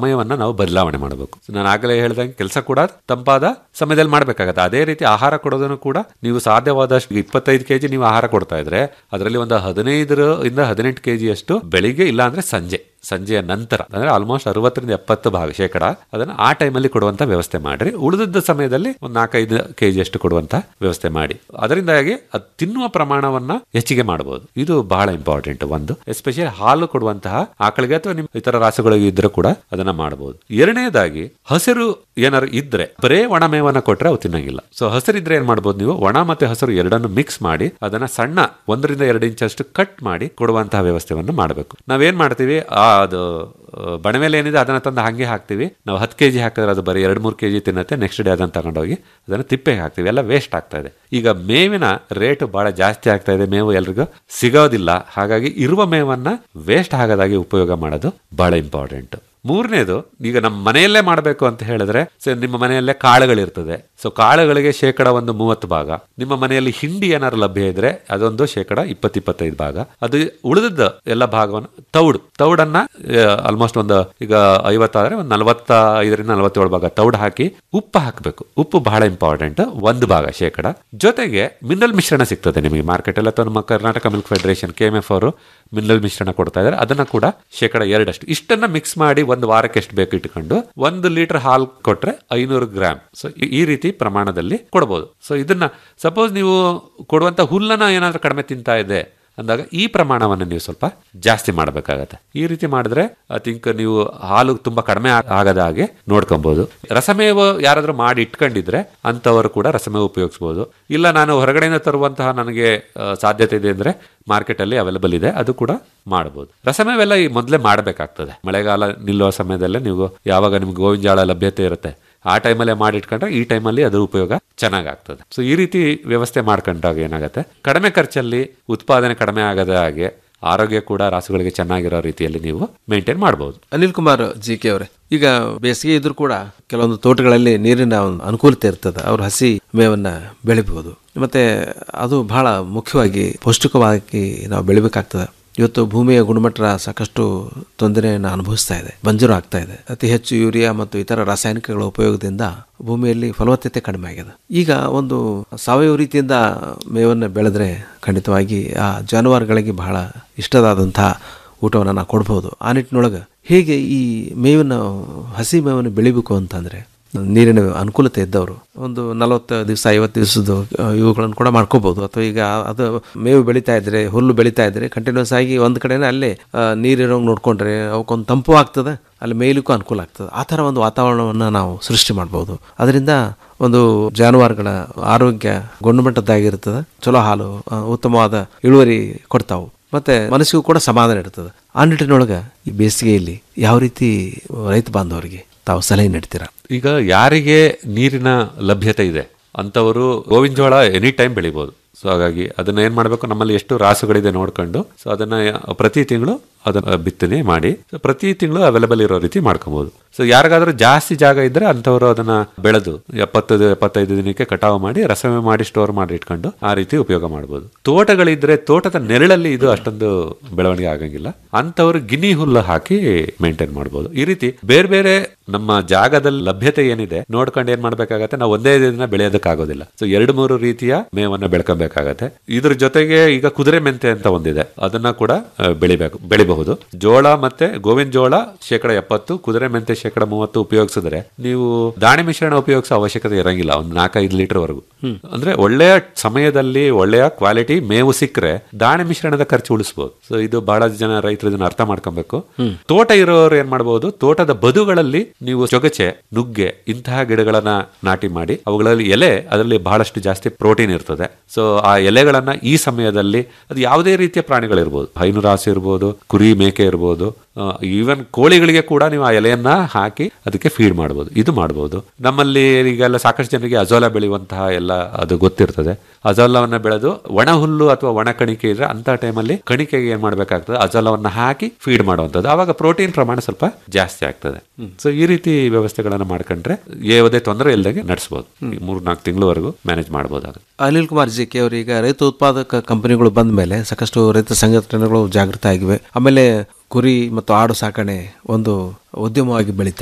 ನಾವು ಬದಲಾವಣೆ ಮಾಡಬೇಕು ನಾನು ಆಗಲೇ ಹೇಳ್ದಂಗೆ ಕೆಲಸ ಕೂಡ ತಂಪಾದ ಸಮಯದಲ್ಲಿ ಮಾಡಬೇಕಾಗತ್ತೆ ಅದೇ ರೀತಿ ಆಹಾರ ಕೊಡೋದನ್ನು ಕೂಡ ನೀವು ಸಾಧ್ಯವಾದಷ್ಟು ಇಪ್ಪತ್ತೈದು ಕೆಜಿ ನೀವು ಆಹಾರ ಕೊಡ್ತಾ ಇದ್ರೆ ಅದರಲ್ಲಿ ಒಂದು ಹದಿನೈದರ ಇಂದ ಹದಿನೆಂಟು ಕೆಜಿ ಅಷ್ಟು ಬೆಳಿಗ್ಗೆ ಇಲ್ಲ ಅಂದ್ರೆ ಸಂಜೆ ಸಂಜೆಯ ನಂತರ ಅಂದ್ರೆ ಆಲ್ಮೋಸ್ಟ್ ಅರವತ್ತರಿಂದ ಎಪ್ಪತ್ತು ಭಾಗ ಶೇಕಡ ಅದನ್ನ ಆ ಟೈಮಲ್ಲಿ ಕೊಡುವಂತ ವ್ಯವಸ್ಥೆ ಮಾಡ್ರಿ ಉಳಿದಿದ್ದ ಸಮಯದಲ್ಲಿ ಒಂದು ನಾಲ್ಕೈದು ಕೆಜಿ ಅಷ್ಟು ಕೊಡುವಂತ ವ್ಯವಸ್ಥೆ ಮಾಡಿ ಅದರಿಂದಾಗಿ ಅದು ತಿನ್ನುವ ಪ್ರಮಾಣವನ್ನ ಹೆಚ್ಚಿಗೆ ಮಾಡಬಹುದು ಇದು ಬಹಳ ಇಂಪಾರ್ಟೆಂಟ್ ಒಂದು ಎಸ್ಪೆಷಲಿ ಹಾಲು ಕೊಡುವಂತಹ ಆಕಳಿಗೆ ಅಥವಾ ನಿಮ್ಮ ಇತರ ರಾಸುಗಳಿಗೆ ಇದ್ರೂ ಕೂಡ ಅದನ್ನ ಮಾಡಬಹುದು ಎರಡನೇದಾಗಿ ಹಸಿರು ಏನಾದ್ರು ಇದ್ರೆ ಬರೇ ಒಣ ಮೇವನ್ನ ಕೊಟ್ರೆ ಅವು ತಿನ್ನಂಗಿಲ್ಲ ಸೊ ಹಸಿರಿದ್ರೆ ಏನ್ ಮಾಡ್ಬೋದು ನೀವು ಒಣ ಮತ್ತೆ ಹಸಿರು ಎರಡನ್ನು ಮಿಕ್ಸ್ ಮಾಡಿ ಅದನ್ನ ಸಣ್ಣ ಒಂದರಿಂದ ಎರಡು ಇಂಚ್ ಅಷ್ಟು ಕಟ್ ಮಾಡಿ ಕೊಡುವಂತಹ ವ್ಯವಸ್ಥೆಯನ್ನು ಮಾಡಬೇಕು ನಾವೇನ್ ಮಾಡ್ತೀವಿ ಆ ಅದು ಆ, ಬಣವೆಲೆ ಏನಿದೆ ಅದನ್ನ ತಂದು ಹಂಗೆ ಹಾಕ್ತಿವಿ ನಾವು ಹತ್ತು ಕೆಜಿ ಹಾಕಿದ್ರೆ ಅದು ಬರೀ ಎರಡು ಮೂರು ಕೆಜಿ ತಿನ್ನತ್ತೆ ನೆಕ್ಸ್ಟ್ ಡೇ ಅದನ್ನ ತಗೊಂಡೋಗಿ ಅದನ್ನ ತಿಪ್ಪೆಗೆ ಹಾಕ್ತಿವಿ ಎಲ್ಲ ವೇಸ್ಟ್ ಆಗ್ತಾ ಇದೆ ಈಗ ಮೇವಿನ ರೇಟ್ ಬಹಳ ಜಾಸ್ತಿ ಆಗ್ತಾ ಇದೆ ಮೇವು ಎಲ್ರಿಗೂ ಸಿಗೋದಿಲ್ಲ ಹಾಗಾಗಿ ಇರುವ ಮೇವನ್ನ ವೇಸ್ಟ್ ಆಗದಾಗಿ ಉಪಯೋಗ ಮಾಡೋದು ಬಹಳ ಇಂಪಾರ್ಟೆಂಟ್ ಮೂರನೇದು ಈಗ ನಮ್ಮ ಮನೆಯಲ್ಲೇ ಮಾಡಬೇಕು ಅಂತ ಹೇಳಿದ್ರೆ ಸೊ ನಿಮ್ಮ ಮನೆಯಲ್ಲೇ ಕಾಳುಗಳಿರ್ತದೆ ಸೊ ಕಾಳುಗಳಿಗೆ ಶೇಕಡ ಒಂದು ಮೂವತ್ತು ಭಾಗ ನಿಮ್ಮ ಮನೆಯಲ್ಲಿ ಹಿಂಡಿ ಏನಾದ್ರು ಲಭ್ಯ ಇದ್ರೆ ಅದೊಂದು ಶೇಕಡ ಇಪ್ಪತ್ತು ಇಪ್ಪತ್ತೈದು ಭಾಗ ಅದು ಉಳಿದದ್ದು ಎಲ್ಲ ಭಾಗವನ್ನು ತೌಡು ತೌಡನ್ನ ಆಲ್ಮೋಸ್ಟ್ ಒಂದು ಈಗ ಐವತ್ತಾದ್ರೆ ಒಂದು ನಲವತ್ತ ಐದರಿಂದ ನಲವತ್ತೇಳು ಭಾಗ ತೌಡು ಹಾಕಿ ಉಪ್ಪು ಹಾಕಬೇಕು ಉಪ್ಪು ಬಹಳ ಇಂಪಾರ್ಟೆಂಟ್ ಒಂದು ಭಾಗ ಶೇಕಡ ಜೊತೆಗೆ ಮಿನರಲ್ ಮಿಶ್ರಣ ಸಿಗ್ತದೆ ನಿಮಗೆ ಮಾರ್ಕೆಟ್ ಅಲ್ಲಿ ಅಥವಾ ನಮ್ಮ Karnataka milk federation K M F ಅವರು ಮಿನರಲ್ ಮಿಶ್ರಣ ಕೊಡ್ತಾ ಇದ್ದಾರೆ ಅದನ್ನ ಕೂಡ ಶೇಕಡ ಎರಡಷ್ಟು ಇಷ್ಟನ್ನ ಮಿಕ್ಸ್ ಮಾಡಿ ಒಂದು ವಾರಕ್ಕೆ ಎಷ್ಟು ಬೇಕು ಇಟ್ಕೊಂಡು ಒಂದು ಲೀಟರ್ ಹಾಲು ಕೊಟ್ರೆ ಐನೂರು ಗ್ರಾಮ್ ಸೊ ಈ ರೀತಿ ಪ್ರಮಾಣದಲ್ಲಿ ಕೊಡಬಹುದು ಸೊ ಇದನ್ನ ಸಪೋಸ್ ನೀವು ಕೊಡುವಂತ ಹುಲ್ಲನ್ನ ಏನಾದ್ರೂ ಕಡಿಮೆ ತಿಂತಾ ಇದೆ ಅಂದಾಗ ಈ ಪ್ರಮಾಣವನ್ನು ನೀವು ಸ್ವಲ್ಪ ಜಾಸ್ತಿ ಮಾಡಬೇಕಾಗತ್ತೆ ಈ ರೀತಿ ಮಾಡಿದ್ರೆ ಐ ಥಿಂಕ್ ನೀವು ಹಾಲು ತುಂಬಾ ಕಡಿಮೆ ಆ- ಆಗದ ಹಾಗೆ ನೋಡ್ಕೊಬಹುದು ರಸಮೇವ ಯಾರಾದ್ರೂ ಮಾಡಿ ಇಟ್ಕೊಂಡಿದ್ರೆ ಅಂತವರು ಕೂಡ ರಸಮೇವ ಉಪಯೋಗಿಸಬಹುದು ಇಲ್ಲ ನಾನು ಹೊರಗಡೆಯಿಂದ ತರುವಂತಹ ನನಗೆ ಆ, ಸಾಧ್ಯತೆ ಇದೆ ಅಂದ್ರೆ ಮಾರ್ಕೆಟ್ ಅಲ್ಲಿ ಅವೈಲೇಬಲ್ ಇದೆ ಅದು ಕೂಡ ಮಾಡಬಹುದು ರಸಮೇವೆಲ್ಲ ಈ ಮೊದಲೇ ಮಾಡಬೇಕಾಗ್ತದೆ ಮಳೆಗಾಲ ನಿಲ್ಲುವ ಸಮಯದಲ್ಲೇ ನೀವು ಯಾವಾಗ ನಿಮ್ಗೆ ಗೋವಿನ ಜಾಳ ಲಭ್ಯತೆ ಇರುತ್ತೆ ಆ ಟೈಮಲ್ಲೇ ಮಾಡಿಟ್ಕೊಂಡ್ರೆ ಈ ಟೈಮಲ್ಲಿ ಅದ್ರ ಉಪಯೋಗ ಚೆನ್ನಾಗಾಗ್ತದೆ ಸೊ ಈ ರೀತಿ ವ್ಯವಸ್ಥೆ ಮಾಡ್ಕೊಂಡಾಗ ಏನಾಗುತ್ತೆ ಕಡಿಮೆ ಖರ್ಚಲ್ಲಿ ಉತ್ಪಾದನೆ ಕಡಿಮೆ ಆಗದ ಹಾಗೆ ಆರೋಗ್ಯ ಕೂಡ ರಾಸುಗಳಿಗೆ ಚೆನ್ನಾಗಿರೋ ರೀತಿಯಲ್ಲಿ ನೀವು ಮೇಂಟೈನ್ ಮಾಡಬಹುದು ಅನಿಲ್ ಕುಮಾರ್ ಜಿ ಕೆ ಅವರೇ ಈಗ ಬೇಸಿಗೆ ಇದ್ರೂ ಕೂಡ ಕೆಲವೊಂದು ತೋಟಗಳಲ್ಲಿ ನೀರಿನ ಒಂದು ಅನುಕೂಲತೆ ಇರ್ತದೆ ಅವ್ರು ಹಸಿ ಮೇವನ್ನ ಬೆಳಿಬಹುದು ಮತ್ತೆ ಅದು ಬಹಳ ಮುಖ್ಯವಾಗಿ ಪೌಷ್ಟಿಕವಾಗಿ ನಾವು ಬೆಳಿಬೇಕಾಗ್ತದೆ ಇವತ್ತು ಭೂಮಿಯ ಗುಣಮಟ್ಟ ಸಾಕಷ್ಟು ತೊಂದರೆಯನ್ನು ಅನುಭವಿಸ್ತಾ ಇದೆ ಬಂಜರು ಆಗ್ತಾ ಇದೆ ಅತಿ ಹೆಚ್ಚು ಯೂರಿಯಾ ಮತ್ತು ಇತರ ರಾಸಾಯನಿಕಗಳ ಉಪಯೋಗದಿಂದ ಭೂಮಿಯಲ್ಲಿ ಫಲವತ್ತತೆ ಕಡಿಮೆ ಆಗಿದೆ ಈಗ ಒಂದು ಸಾವಯವ ರೀತಿಯಿಂದ ಮೇವನ್ನು ಬೆಳೆದ್ರೆ ಖಂಡಿತವಾಗಿ ಆ ಜಾನುವಾರುಗಳಿಗೆ ಬಹಳ ಇಷ್ಟದಾದಂತಹ ಊಟವನ್ನು ನಾವು ಕೊಡ್ಬೋದು ಆ ನಿಟ್ಟಿನೊಳಗೆ ಹೇಗೆ ಈ ಮೇವನ್ನು ಹಸಿ ಮೇವನ್ನು ಬೆಳಿಬೇಕು ಅಂತಂದ್ರೆ ನೀರಿನ ಅನುಕೂಲತೆ ಇದ್ದವರು ಒಂದು ನಲವತ್ತು ದಿವಸ ಐವತ್ತು ದಿವಸದ ಇವುಗಳನ್ನು ಕೂಡ ಮಾಡ್ಕೋಬಹುದು ಅಥವಾ ಈಗ ಅದು ಮೇವು ಬೆಳೀತಾ ಇದ್ರೆ ಹುಲ್ಲು ಬೆಳೀತಾ ಇದ್ರೆ ಕಂಟಿನ್ಯೂಸ್ ಆಗಿ ಒಂದು ಕಡೆನೇ ಅಲ್ಲೇ ಆ, ನೀರಿರೋಂಗೆ ನೋಡ್ಕೊಂಡ್ರೆ ಅವಕ್ಕೊಂದು ತಂಪು ಆಗ್ತದೆ ಅಲ್ಲಿ ಮೇಯ್ಲಿಕ್ಕೂ ಅನುಕೂಲ ಆಗ್ತದೆ ಆ ಥರ ಒಂದು ವಾತಾವರಣವನ್ನು ನಾವು ಸೃಷ್ಟಿ ಮಾಡ್ಬೋದು ಅದರಿಂದ ಒಂದು ಜಾನುವಾರುಗಳ ಆರೋಗ್ಯ ಗುಣಮಟ್ಟದ್ದಾಗಿರ್ತದೆ ಚಲೋ ಹಾಲು ಆ, ಉತ್ತಮವಾದ ಇಳುವರಿ ಕೊಡ್ತಾವು ಮತ್ತೆ ಮನಸ್ಸಿಗೂ ಕೂಡ ಸಮಾಧಾನ ಇರ್ತದೆ ಆ ನಿಟ್ಟಿನೊಳಗೆ ಈ ಬೇಸಿಗೆಯಲ್ಲಿ ಯಾವ ರೀತಿ ರೈತ ಬಾಂಧವರಿಗೆ ತಾವು ಸಲಹೆ ನೀಡ್ತೀರಾ ಈಗ ಯಾರಿಗೆ ನೀರಿನ ಲಭ್ಯತೆ ಇದೆ ಅಂತವರು ಗೋವಿನ ಜೋಳ ಎನಿ ಟೈಮ್ ಬೆಳಿಬಹುದು ಸೊ ಹಾಗಾಗಿ ಅದನ್ನ ಏನ್ ಮಾಡಬೇಕು ನಮ್ಮಲ್ಲಿ ಎಷ್ಟು ರಾಸುಗಳಿದೆ ನೋಡ್ಕೊಂಡು ಸೊ ಅದನ್ನ ಪ್ರತಿ ತಿಂಗಳು ಅದನ್ನ ಬಿತ್ತನೆ ಮಾಡಿ ಸೊ ಪ್ರತಿ ತಿಂಗಳು ಅವೈಲೇಬಲ್ ಇರೋ ರೀತಿ ಮಾಡ್ಕೊಬಹುದು ಸೊ ಯಾರಿಗಾದ್ರೂ ಜಾಸ್ತಿ ಜಾಗ ಇದ್ರೆ ಅಂತವರು ಅದನ್ನ ಬೆಳೆದು ಎಪ್ಪತ್ತು ಎಪ್ಪತ್ತೈದು ದಿನಕ್ಕೆ ಕಟಾವು ಮಾಡಿ ರಸಮೆ ಮಾಡಿ ಸ್ಟೋರ್ ಮಾಡಿ ಇಟ್ಕೊಂಡು ಆ ರೀತಿ ಉಪಯೋಗ ಮಾಡಬಹುದು ತೋಟಗಳಿದ್ರೆ ತೋಟದ ನೆರಳಲ್ಲಿ ಇದು ಅಷ್ಟೊಂದು ಬೆಳವಣಿಗೆ ಆಗಂಗಿಲ್ಲ ಅಂತವರು ಗಿನಿ ಹುಲ್ಲು ಹಾಕಿ ಮೇಂಟೈನ್ ಮಾಡಬಹುದು ಈ ರೀತಿ ಬೇರೆ ಬೇರೆ ನಮ್ಮ ಜಾಗದಲ್ಲಿ ಲಭ್ಯತೆ ಏನಿದೆ ನೋಡ್ಕೊಂಡು ಏನ್ ಮಾಡ್ಬೇಕಾಗತ್ತೆ ನಾವು ಒಂದೇ ದಿನ ಬೆಳೆಯೋದಕ್ಕಾಗೋದಿಲ್ಲ ಸೊ ಎರಡು ಮೂರು ರೀತಿಯ ಮೇವನ್ನ ಬೆಳ್ಕೊಬೇಕಾಗತ್ತೆ ಇದ್ರ ಜೊತೆಗೆ ಈಗ ಕುದುರೆ ಮೆಂತೆ ಅಂತ ಒಂದಿದೆ ಅದನ್ನ ಕೂಡ ಆ, ಬೆಳಿಬೇಕು ಬೆಳಿಬಹುದು ಜೋಳ ಮತ್ತೆ ಗೋವಿನ ಜೋಳ ಶೇಕಡ ಎಪ್ಪತ್ತು ಕುದುರೆ ಮೆಂತೆ ಶೇಕಡ ಮೂವತ್ತು ಉಪಯೋಗಿಸಿದ್ರೆ ನೀವು ದಾಣಿ ಮಿಶ್ರಣ ಉಪಯೋಗಿಸೋ ಅವಶ್ಯಕತೆ ಇರಂಗಿಲ್ಲ ಒಂದು ನಾಲ್ಕೈದು ಲೀಟರ್ ವರೆಗೂ ಅಂದ್ರೆ ಒಳ್ಳೆಯ ಸಮಯದಲ್ಲಿ ಒಳ್ಳೆಯ ಕ್ವಾಲಿಟಿ ಮೇವು ಸಿಕ್ಕರೆ ದಾಣಿ ಮಿಶ್ರಣದ ಖರ್ಚು ಉಳಿಸಬಹುದು ಸೊ ಇದು ಬಹಳ ಜನ ರೈತರು ಇದನ್ನ ಅರ್ಥ ಮಾಡ್ಕೊಬೇಕು ತೋಟ ಇರೋರು ಏನ್ ಮಾಡಬಹುದು ತೋಟದ ಬದುಗಳಲ್ಲಿ ನೀವು ಚೊಗಚೆ ನುಗ್ಗೆ ಇಂತಹ ಗಿಡಗಳನ್ನ ನಾಟಿ ಮಾಡಿ ಅವುಗಳಲ್ಲಿ ಎಲೆ ಅದರಲ್ಲಿ ಬಹಳಷ್ಟು ಜಾಸ್ತಿ ಪ್ರೋಟೀನ್ ಇರ್ತದೆ ಸೊ ಆ ಎಲೆಗಳನ್ನ ಈ ಸಮಯದಲ್ಲಿ ಅದು ಯಾವುದೇ ರೀತಿಯ ಪ್ರಾಣಿಗಳಿರ್ಬೋದು ಹೈನುರಾಸು ಇರ್ಬೋದು ಕುರಿ ಮೇಕೆ ಇರ್ಬೋದು ಈವನ್ ಕೋಳಿಗಳಿಗೆ ಕೂಡ ನೀವು ಆ ಎಲೆಯನ್ನ ಹಾಕಿ ಅದಕ್ಕೆ ಫೀಡ್ ಮಾಡಬಹುದು ಇದು ಮಾಡಬಹುದು ನಮ್ಮಲ್ಲಿ ಈಗೆಲ್ಲ ಸಾಕಷ್ಟು ಜನರಿಗೆ ಅಜೋಲ ಬೆಳೆಯುವಂತಹ ಎಲ್ಲ ಅದು ಗೊತ್ತಿರ್ತದೆ ಅಜೋಲವನ್ನ ಬೆಳೆದು ಒಣ ಹುಲ್ಲು ಅಥವಾ ಒಣ ಕಣಿಕೆ ಇದ್ರೆ ಅಂತ ಟೈಮಲ್ಲಿ ಕಣಿಕೆಗೆ ಏನ್ ಮಾಡ್ಬೇಕಾಗ್ತದೆ ಅಜೋಲವನ್ನ ಹಾಕಿ ಫೀಡ್ ಮಾಡುವಂಥದ್ದು ಅವಾಗ ಪ್ರೋಟೀನ್ ಪ್ರಮಾಣ ಸ್ವಲ್ಪ ಜಾಸ್ತಿ ಆಗ್ತದೆ ಸೊ ಈ ರೀತಿ ವ್ಯವಸ್ಥೆಗಳನ್ನ ಮಾಡ್ಕೊಂಡ್ರೆ ಯಾವುದೇ ತೊಂದರೆ ಇಲ್ಲದೆ ನಡೆಸಬಹುದು ಮೂರ್ ನಾಲ್ಕು ತಿಂಗಳವರೆಗೂ ಮ್ಯಾನೇಜ್ ಮಾಡಬಹುದಾಗುತ್ತೆ ಅನಿಲ್ ಕುಮಾರ್ ಜಿ ಕೆ ಅವರು ಈಗ ರೈತ ಉತ್ಪಾದಕ ಕಂಪನಿಗಳು ಬಂದ ಮೇಲೆ ಸಾಕಷ್ಟು ರೈತ ಸಂಘಟನೆಗಳು ಜಾಗೃತ ಆಗಿವೆ ಆಮೇಲೆ ಕುರಿ ಮತ್ತು ಆಡು ಸಾಕಣೆ ಒಂದು ಉದ್ಯಮವಾಗಿ ಬೆಳೀತಾ ಇದೆ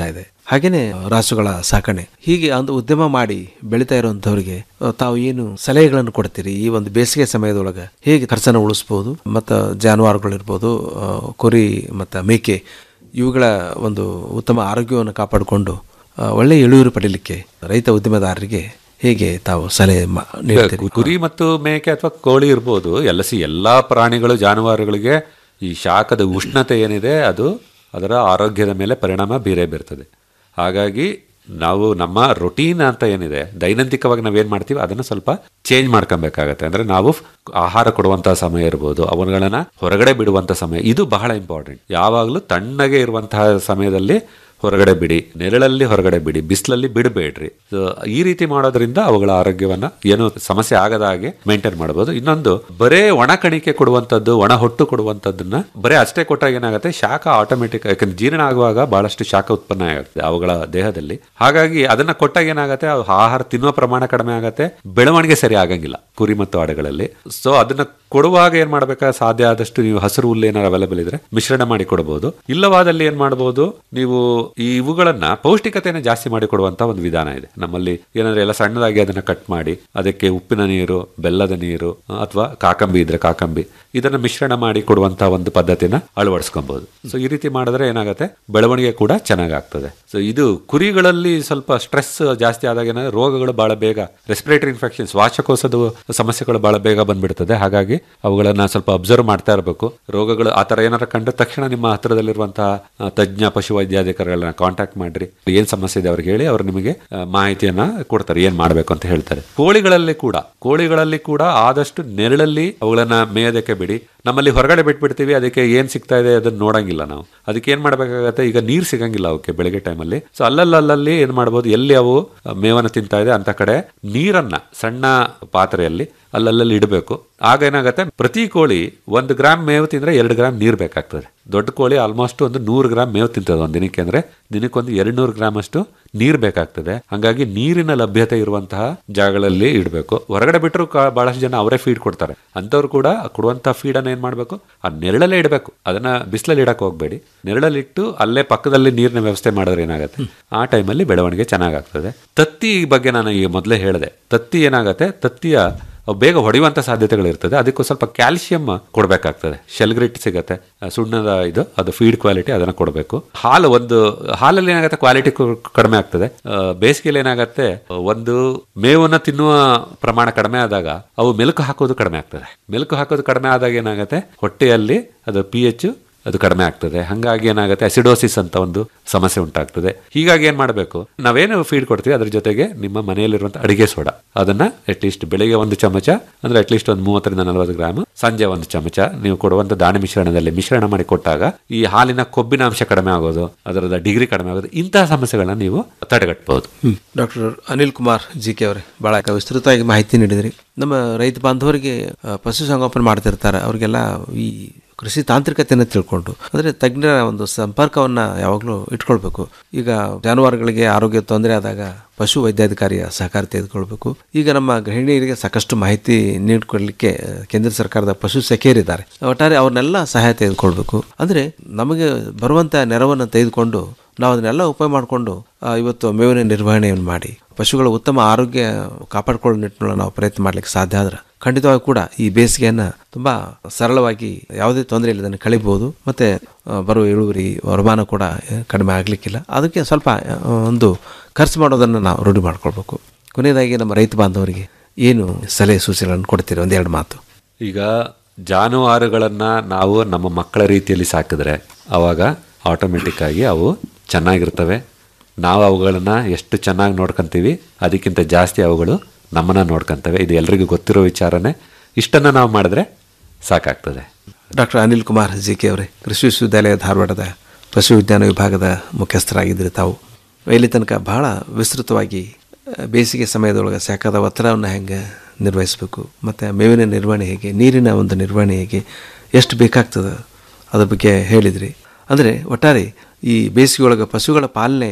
ಹಾಗೇನೆ ರಾಸುಗಳ ಸಾಕಣೆ ಹೀಗೆ ಒಂದು ಉದ್ಯಮ ಮಾಡಿ ಬೆಳೀತಾ ಇರುವಂತವರಿಗೆ ಆ, ತಾವು ಏನು ಸಲಹೆಗಳನ್ನು ಕೊಡ್ತೀರಿ ಈ ಒಂದು ಬೇಸಿಗೆ ಸಮಯದೊಳಗೆ ಹೇಗೆ ಖರ್ಚನ್ನು ಉಳಿಸ್ಬೋದು ಮತ್ತು ಜಾನುವಾರುಗಳಿರ್ಬೋದು ಆ, ಕುರಿ ಮತ್ತು ಮೇಕೆ ಇವುಗಳ ಒಂದು ಉತ್ತಮ ಆರೋಗ್ಯವನ್ನು ಕಾಪಾಡಿಕೊಂಡು ಆ, ಒಳ್ಳೆಯ ಇಳುವರಿ ಪಡೀಲಿಕ್ಕೆ ರೈತ ಉದ್ಯಮದಾರರಿಗೆ ಹೇಗೆ ತಾವು ಸಲಹೆ ಮಾ- ನೀಡ್ತೀರಿ ಕುರಿ ಮತ್ತು ಮೇಕೆ ಅಥವಾ ಕೋಳಿ ಇರ್ಬೋದು ಎಲ್ಲ ಸಿ ಎಲ್ಲಾ ಪ್ರಾಣಿಗಳು ಜಾನುವಾರುಗಳಿಗೆ ಈ ಶಾಖದ ಉಷ್ಣತೆ ಏನಿದೆ ಅದು ಅದರ ಆರೋಗ್ಯದ ಮೇಲೆ ಪರಿಣಾಮ ಬೀರೇ ಬೀರ್ತದೆ ಹಾಗಾಗಿ ನಾವು ನಮ್ಮ ರೊಟೀನ್ ಅಂತ ಏನಿದೆ ದೈನಂದಿಕವಾಗಿ ನಾವೇನ್ ಮಾಡ್ತೀವಿ ಅದನ್ನ ಸ್ವಲ್ಪ ಚೇಂಜ್ ಮಾಡ್ಕೊಬೇಕಾಗತ್ತೆ ಅಂದ್ರೆ ನಾವು ಆಹಾರ ಕೊಡುವಂತಹ ಸಮಯ ಇರ್ಬೋದು ಅವುಗಳನ್ನ ಹೊರಗಡೆ ಬಿಡುವಂತ ಸಮಯ ಇದು ಬಹಳ ಇಂಪಾರ್ಟೆಂಟ್ ಯಾವಾಗಲೂ ತಣ್ಣಗೆ ಇರುವಂತಹ ಸಮಯದಲ್ಲಿ ಹೊರಗಡೆ ಬಿಡಿ ನೆರಳಲ್ಲಿ ಹೊರಗಡೆ ಬಿಡಿ ಬಿಸಿಲಲ್ಲಿ ಬಿಡಬೇಡ್ರಿ So, ಈ ರೀತಿ ಮಾಡೋದ್ರಿಂದ ಅವುಗಳ ಆರೋಗ್ಯವನ್ನ ಏನು ಸಮಸ್ಯೆ ಆಗದ ಹಾಗೆ ಮೇಂಟೈನ್ ಮಾಡಬಹುದು ಇನ್ನೊಂದು ಬರೇ ಒಣ ಕಣಿಕೆ ಕೊಡುವಂತದ್ದು ಒಣ ಹೊಟ್ಟು ಕೊಡುವಂತದ್ದನ್ನ ಬರೇ ಅಷ್ಟೇ ಕೊಟ್ಟಾಗ ಏನಾಗುತ್ತೆ ಶಾಖ ಆಟೋಮೆಟಿಕ್ ಯಾಕಂದ್ರೆ ಜೀರ್ಣ ಆಗುವಾಗ ಬಹಳಷ್ಟು ಶಾಖ ಉತ್ಪನ್ನ ಆಗುತ್ತೆ ಅವುಗಳ ದೇಹದಲ್ಲಿ ಹಾಗಾಗಿ ಅದನ್ನ ಕೊಟ್ಟಾಗ ಏನಾಗುತ್ತೆ ಅವು ಆಹಾರ ತಿನ್ನುವ ಪ್ರಮಾಣ ಕಡಿಮೆ ಆಗುತ್ತೆ ಬೆಳವಣಿಗೆ ಸರಿ ಆಗಂಗಿಲ್ಲ ಕುರಿ ಮತ್ತು ಆಡುಗಳಲ್ಲಿ ಸೊ ಅದನ್ನ ಕೊಡುವಾಗ ಏನ್ ಮಾಡ್ಬೇಕಾ ಸಾಧ್ಯ ಆದಷ್ಟು ನೀವು ಹಸಿರು ಹುಲ್ಲು ಏನಾರು ಅವೈಲೇಬಲ್ ಇದ್ರೆ ಮಿಶ್ರಣ ಮಾಡಿ ಕೊಡಬಹುದು ಇಲ್ಲವಾದಲ್ಲಿ ಏನ್ ಮಾಡಬಹುದು ನೀವು ಈ ಇವುಗಳನ್ನ ಪೌಷ್ಟಿಕತೆಯನ್ನು ಜಾಸ್ತಿ ಮಾಡಿ ಕೊಡುವಂತ ಒಂದು ವಿಧಾನ ಇದೆ ನಮ್ಮಲ್ಲಿ ಏನಂದ್ರೆ ಎಲ್ಲ ಸಣ್ಣದಾಗಿ ಅದನ್ನ ಕಟ್ ಮಾಡಿ ಅದಕ್ಕೆ ಉಪ್ಪಿನ ನೀರು ಬೆಲ್ಲದ ನೀರು ಅಥವಾ ಕಾಕಂಬಿ ಇದ್ರೆ ಕಾಕಂಬಿ ಇದನ್ನ ಮಿಶ್ರಣ ಮಾಡಿ ಕೊಡುವಂತ ಒಂದು ಪದ್ಧತಿನ ಅಳವಡಿಸ್ಕೊಬಹುದು ಸೊ ಈ ರೀತಿ ಮಾಡಿದ್ರೆ ಏನಾಗುತ್ತೆ ಬೆಳವಣಿಗೆ ಕೂಡ ಚೆನ್ನಾಗಾಗ್ತದೆ ಸೊ ಇದು ಕುರಿಗಳಲ್ಲಿ ಸ್ವಲ್ಪ ಸ್ಟ್ರೆಸ್ ಜಾಸ್ತಿ ಆದಾಗ ಏನಾದ್ರೆ ರೋಗಗಳು ಬಹಳ ಬೇಗ ರೆಸ್ಪಿರೇಟರಿ ಇನ್ಫೆಕ್ಷನ್ ಶ್ವಾಸಕೋಶದ ಸಮಸ್ಯೆಗಳು ಬಹಳ ಬೇಗ ಬಂದ್ಬಿಡ್ತದೆ ಹಾಗಾಗಿ ಅವುಗಳನ್ನ ಸ್ವಲ್ಪ ಅಬ್ಸರ್ವ್ ಮಾಡ್ತಾ ಇರಬೇಕು ರೋಗಗಳು ಆ ತರ ಏನಾರ ಕಂಡ ತಕ್ಷಣ ನಿಮ್ಮ ಹತ್ತಿರದಲ್ಲಿರುವಂತಹ ಆ, ತಜ್ಞ ಪಶು ವೈದ್ಯಾಧಿಕಾರಿಗಳನ್ನ ಕಾಂಟ್ಯಾಕ್ಟ್ ಮಾಡ್ರಿ ಏನ್ ಸಮಸ್ಯೆ ಇದೆ ಅವ್ರಿಗೆ ಹೇಳಿ ಅವರು ನಿಮಗೆ ಆ, ಮಾಹಿತಿಯನ್ನ ಕೊಡ್ತಾರೆ ಏನ್ ಮಾಡ್ಬೇಕು ಅಂತ ಹೇಳ್ತಾರೆ ಕೋಳಿಗಳಲ್ಲಿ ಕೂಡ ಕೋಳಿಗಳಲ್ಲಿ ಕೂಡ ಆದಷ್ಟು ನೆರಳಲ್ಲಿ ಅವುಗಳನ್ನ ಮೇಯೋದಕ್ಕೆ ಬಿಡಿ ನಮ್ಮಲ್ಲಿ ಹೊರಗಡೆ ಬಿಟ್ಬಿಡ್ತೀವಿ ಅದಕ್ಕೆ ಏನ್ ಸಿಗ್ತಾ ಇದೆ ಅದನ್ನ ನೋಡಂಗಿಲ್ಲ ನಾವು ಅದಕ್ಕೆ ಏನ್ ಮಾಡ್ಬೇಕಾಗತ್ತೆ ಈಗ ನೀರ್ ಸಿಗಂಗಿಲ್ಲ ಅವಕ್ಕೆ ಬೆಳಗ್ಗೆ ಟೈಮಲ್ಲಿ ಸೊ ಅಲ್ಲಲ್ಲಲ್ಲಿ ಏನ್ ಮಾಡ್ಬೋದು ಎಲ್ಲಿ ಅವು ಮೇವನ್ನ ತಿಂತಾ ಇದೆ ಅಂತ ಕಡೆ ನೀರನ್ನ ಸಣ್ಣ ಪಾತ್ರೆಯಲ್ಲಿ ಅಲ್ಲಲ್ಲಿ ಇಡಬೇಕು ಆಗ ಏನಾಗುತ್ತೆ ಪ್ರತಿ ಕೋಳಿ ಒಂದು ಗ್ರಾಮ್ ಮೇವು ತಿಂದ್ರೆ ಎರಡು ಗ್ರಾಮ್ ನೀರು ಬೇಕಾಗ್ತದೆ ದೊಡ್ಡ ಕೋಳಿ ಆಲ್ಮೋಸ್ಟ್ ಒಂದು ನೂರು ಗ್ರಾಮ್ ಮೇವು ತಿಂತದೆ ಒಂದು ದಿನಕ್ಕೆ ಅಂದ್ರೆ ದಿನಕ್ಕೊಂದು ಎರಡು ನೂರು ಗ್ರಾಮ್ ಅಷ್ಟು ನೀರು ಬೇಕಾಗ್ತದೆ ಹಂಗಾಗಿ ನೀರಿನ ಲಭ್ಯತೆ ಇರುವಂತಹ ಜಾಗಗಳಲ್ಲಿ ಇಡಬೇಕು ಹೊರಗಡೆ ಬಿಟ್ಟರು ಬಹಳಷ್ಟು ಜನ ಅವರೇ ಫೀಡ್ ಕೊಡ್ತಾರೆ ಅಂಥವ್ರು ಕೂಡ ಕೊಡುವಂತಹ ಫೀಡ್ ಅನ್ನ ಏನ್ ಮಾಡ್ಬೇಕು ಆ ನೆರಳಲ್ಲೇ ಇಡಬೇಕು ಅದನ್ನ ಬಿಸಿಲಲ್ಲಿ ಇಡಕ್ ಹೋಗ್ಬೇಡಿ ನೆರಳಲ್ಲಿಟ್ಟು ಅಲ್ಲೇ ಪಕ್ಕದಲ್ಲಿ ನೀರಿನ ವ್ಯವಸ್ಥೆ ಮಾಡಿದ್ರೆ ಏನಾಗುತ್ತೆ ಆ ಟೈಮಲ್ಲಿ ಬೆಳವಣಿಗೆ ಚೆನ್ನಾಗಾಗ್ತದೆ ತತ್ತಿ ಬಗ್ಗೆ ನಾನು ಈಗ ಮೊದಲೇ ಹೇಳಿದೆ ತತ್ತಿ ಏನಾಗುತ್ತೆ ತತ್ತಿಯ ಅವು ಬೇಗ ಹೊಡೆಯುವಂತ ಸಾಧ್ಯತೆಗಳು ಇರ್ತದೆ ಅದಕ್ಕೂ ಸ್ವಲ್ಪ ಕ್ಯಾಲ್ಸಿಯಂ ಕೊಡಬೇಕಾಗ್ತದೆ ಶೆಲ್ಗ್ರಿಟ್ ಸಿಗತ್ತೆ ಆ, ಸುಣ್ಣದ ಇದು ಅದು ಫೀಡ್ ಕ್ವಾಲಿಟಿ ಅದನ್ನ ಕೊಡಬೇಕು ಹಾಲು ಒಂದು ಹಾಲಲ್ಲಿ ಏನಾಗುತ್ತೆ ಕ್ವಾಲಿಟಿ ಕಡಿಮೆ ಆಗ್ತದೆ ಆ, ಬೇಸಿಗೆಯಲ್ಲಿ ಏನಾಗುತ್ತೆ ಒಂದು ಮೇವನ್ನ ತಿನ್ನುವ ಪ್ರಮಾಣ ಕಡಿಮೆ ಆದಾಗ ಅವು ಮೆಲುಕು ಹಾಕೋದು ಕಡಿಮೆ ಆಗ್ತದೆ ಮೆಲುಕು ಹಾಕೋದು ಕಡಿಮೆ ಆದಾಗ ಏನಾಗುತ್ತೆ ಹೊಟ್ಟೆಯಲ್ಲಿ ಅದು ಪಿ ಎಚ್ ಅದು ಕಡಿಮೆ ಆಗ್ತದೆ ಹಂಗಾಗಿ ಏನಾಗುತ್ತೆ ಅಸಿಡೋಸಿಸ್ ಅಂತ ಒಂದು ಸಮಸ್ಯೆ ಉಂಟಾಗ್ತದೆ ಹೀಗಾಗಿ ಏನ್ ಮಾಡಬೇಕು ನಾವೇನು ಫೀಡ್ ಕೊಡ್ತೀವಿ ಅದ್ರ ಜೊತೆಗೆ ನಿಮ್ಮ ಮನೆಯಲ್ಲಿರುವಂತ ಅಡಿಗೆ ಸೋಡಾ ಅದನ್ನ ಅಟ್ಲೀಸ್ಟ್ ಬೆಳಿಗ್ಗೆ ಒಂದು ಚಮಚ ಅಂದ್ರೆ ಅಟ್ಲೀಸ್ಟ್ ಒಂದು ಮೂವತ್ತರಿಂದ ನಲವತ್ತು ಗ್ರಾಮ್ ಸಂಜೆ ಒಂದು ಚಮಚ ನೀವು ಕೊಡುವಂತ ದಾಣಿ ಮಿಶ್ರಣದಲ್ಲಿ ಮಿಶ್ರಣ ಮಾಡಿ ಕೊಟ್ಟಾಗ ಈ ಹಾಲಿನ ಕೊಬ್ಬಿನ ಅಂಶ ಕಡಿಮೆ ಆಗೋದು ಅದರದ ಡಿಗ್ರಿ ಕಡಿಮೆ ಆಗೋದು ಇಂತಹ ಸಮಸ್ಯೆಗಳನ್ನ ನೀವು ತಡೆಗಟ್ಟಬಹುದು doctor Anil Kumar G K ಅವರೇ ಬಹಳ ವಿಸ್ತೃತವಾಗಿ ಮಾಹಿತಿ ನೀಡಿದ್ರಿ ನಮ್ಮ ರೈತ ಬಾಂಧವರಿಗೆ ಆ, ಪಶುಸಂಗೋಪನೆ ಮಾಡ್ತಿರ್ತಾರೆ ಅವರಿಗೆಲ್ಲ ಈ ಕೃಷಿ ತಾಂತ್ರಿಕತೆಯನ್ನು ತಿಳ್ಕೊಂಡು ಅಂದರೆ ತಜ್ಞರ ಒಂದು ಸಂಪರ್ಕವನ್ನು ಯಾವಾಗಲೂ ಇಟ್ಕೊಳ್ಬೇಕು ಈಗ ಜಾನುವಾರುಗಳಿಗೆ ಆರೋಗ್ಯ ತೊಂದರೆ ಆದಾಗ ಪಶು ವೈದ್ಯಾಧಿಕಾರಿಯ ಸಹಕಾರ ತೆಗೆದುಕೊಳ್ಬೇಕು ಈಗ ನಮ್ಮ ಗೃಹಿಣಿಯರಿಗೆ ಸಾಕಷ್ಟು ಮಾಹಿತಿ ನೀಡಿಕೊಳ್ಳಲಿಕ್ಕೆ ಆ, ಕೇಂದ್ರ ಸರ್ಕಾರದ ಪಶು ಸಖಿಯರಿದ್ದಾರೆ ಒಟ್ಟಾರೆ ಅವ್ರನ್ನೆಲ್ಲ ಸಹಾಯ ತೆಗೆದುಕೊಳ್ಬೇಕು ಅಂದರೆ ನಮಗೆ ಬರುವಂಥ ನೆರವನ್ನು ತೆಗೆದುಕೊಂಡು ನಾವು ಅದನ್ನೆಲ್ಲ ಉಪಯೋಗ ಮಾಡಿಕೊಂಡು ಇವತ್ತು ಮೇವಿನ ನಿರ್ವಹಣೆಯನ್ನು ಮಾಡಿ ಪಶುಗಳ ಉತ್ತಮ ಆರೋಗ್ಯ ಕಾಪಾಡಿಕೊಳ್ಳೋ ನಿಟ್ಟಿನಲ್ಲಿ ನಾವು ಪ್ರಯತ್ನ ಮಾಡ್ಲಿಕ್ಕೆ ಸಾಧ್ಯ ಆದ್ರೆ ಖಂಡಿತವಾಗಿ ಕೂಡ ಈ ಬೇಸಿಗೆಯನ್ನು ತುಂಬ ಸರಳವಾಗಿ ಯಾವುದೇ ತೊಂದರೆ ಇಲ್ಲದನ್ನು ಕಳಿಬಹುದು ಮತ್ತು ಆ, ಬರುವ ಇಳುವರಿ ವರಮಾನ ಕೂಡ ಆ, ಕಡಿಮೆ ಆಗಲಿಕ್ಕಿಲ್ಲ ಅದಕ್ಕೆ ಸ್ವಲ್ಪ ಆ, ಒಂದು ಖರ್ಚು ಮಾಡೋದನ್ನು ನಾವು ರೂಢಿ ಮಾಡ್ಕೊಳ್ಬೇಕು ಕೊನೆಯದಾಗಿ ನಮ್ಮ ರೈತ ಬಾಂಧವರಿಗೆ ಏನು ಸಲಹೆ ಸೂಚನೆಗಳನ್ನು ಕೊಡ್ತೀರಿ ಒಂದೆರಡು ಮಾತು ಈಗ ಜಾನುವಾರುಗಳನ್ನ ನಾವು ನಮ್ಮ ಮಕ್ಕಳ ರೀತಿಯಲ್ಲಿ ಸಾಕಿದ್ರೆ ಅವಾಗ ಆಟೋಮೆಟಿಕ್ ಆಗಿ ಅವು ಚೆನ್ನಾಗಿರ್ತವೆ ನಾವು ಅವುಗಳನ್ನ ಎಷ್ಟು ಚೆನ್ನಾಗಿ ನೋಡ್ಕೊಂತೀವಿ ಅದಕ್ಕಿಂತ ಜಾಸ್ತಿ ಅವುಗಳು ನಮ್ಮನ್ನ ನೋಡ್ಕೊಂತವೆ ಇದು ಎಲ್ರಿಗೂ ಗೊತ್ತಿರೋ ವಿಚಾರನೇ ಇಷ್ಟನ್ನ ನಾವು ಮಾಡಿದ್ರೆ ಸಾಕಾಗ್ತದೆ doctor Anil Kumar G K ಅವರೇ ಕೃಷಿ ವಿಶ್ವವಿದ್ಯಾಲಯ ಧಾರವಾಡದ ಪಶು ವಿಜ್ಞಾನ ವಿಭಾಗದ ಮುಖ್ಯಸ್ಥರಾಗಿದ್ದರೆ ತಾವು ಇಲ್ಲಿ ತನಕ ಬಹಳ ವಿಸ್ತೃತವಾಗಿ ಆ, ಬೇಸಿಗೆ ಸಮಯದೊಳಗೆ ಸಾಕಾದ ಒತ್ತಡವನ್ನು ಹೆಂಗೆ ನಿರ್ವಹಿಸಬೇಕು ಮತ್ತು ಮೇವಿನ ನಿರ್ವಹಣೆ ಹೇಗೆ ನೀರಿನ ಒಂದು ನಿರ್ವಹಣೆ ಹೇಗೆ ಎಷ್ಟು ಬೇಕಾಗ್ತದೆ ಅದ್ರ ಬಗ್ಗೆ ಹೇಳಿದ್ರಿ ಅಂದರೆ ಒಟ್ಟಾರೆ ಈ ಬೇಸಿಗೆ ಒಳಗೆ ಪಶುಗಳ ಪಾಲನೆ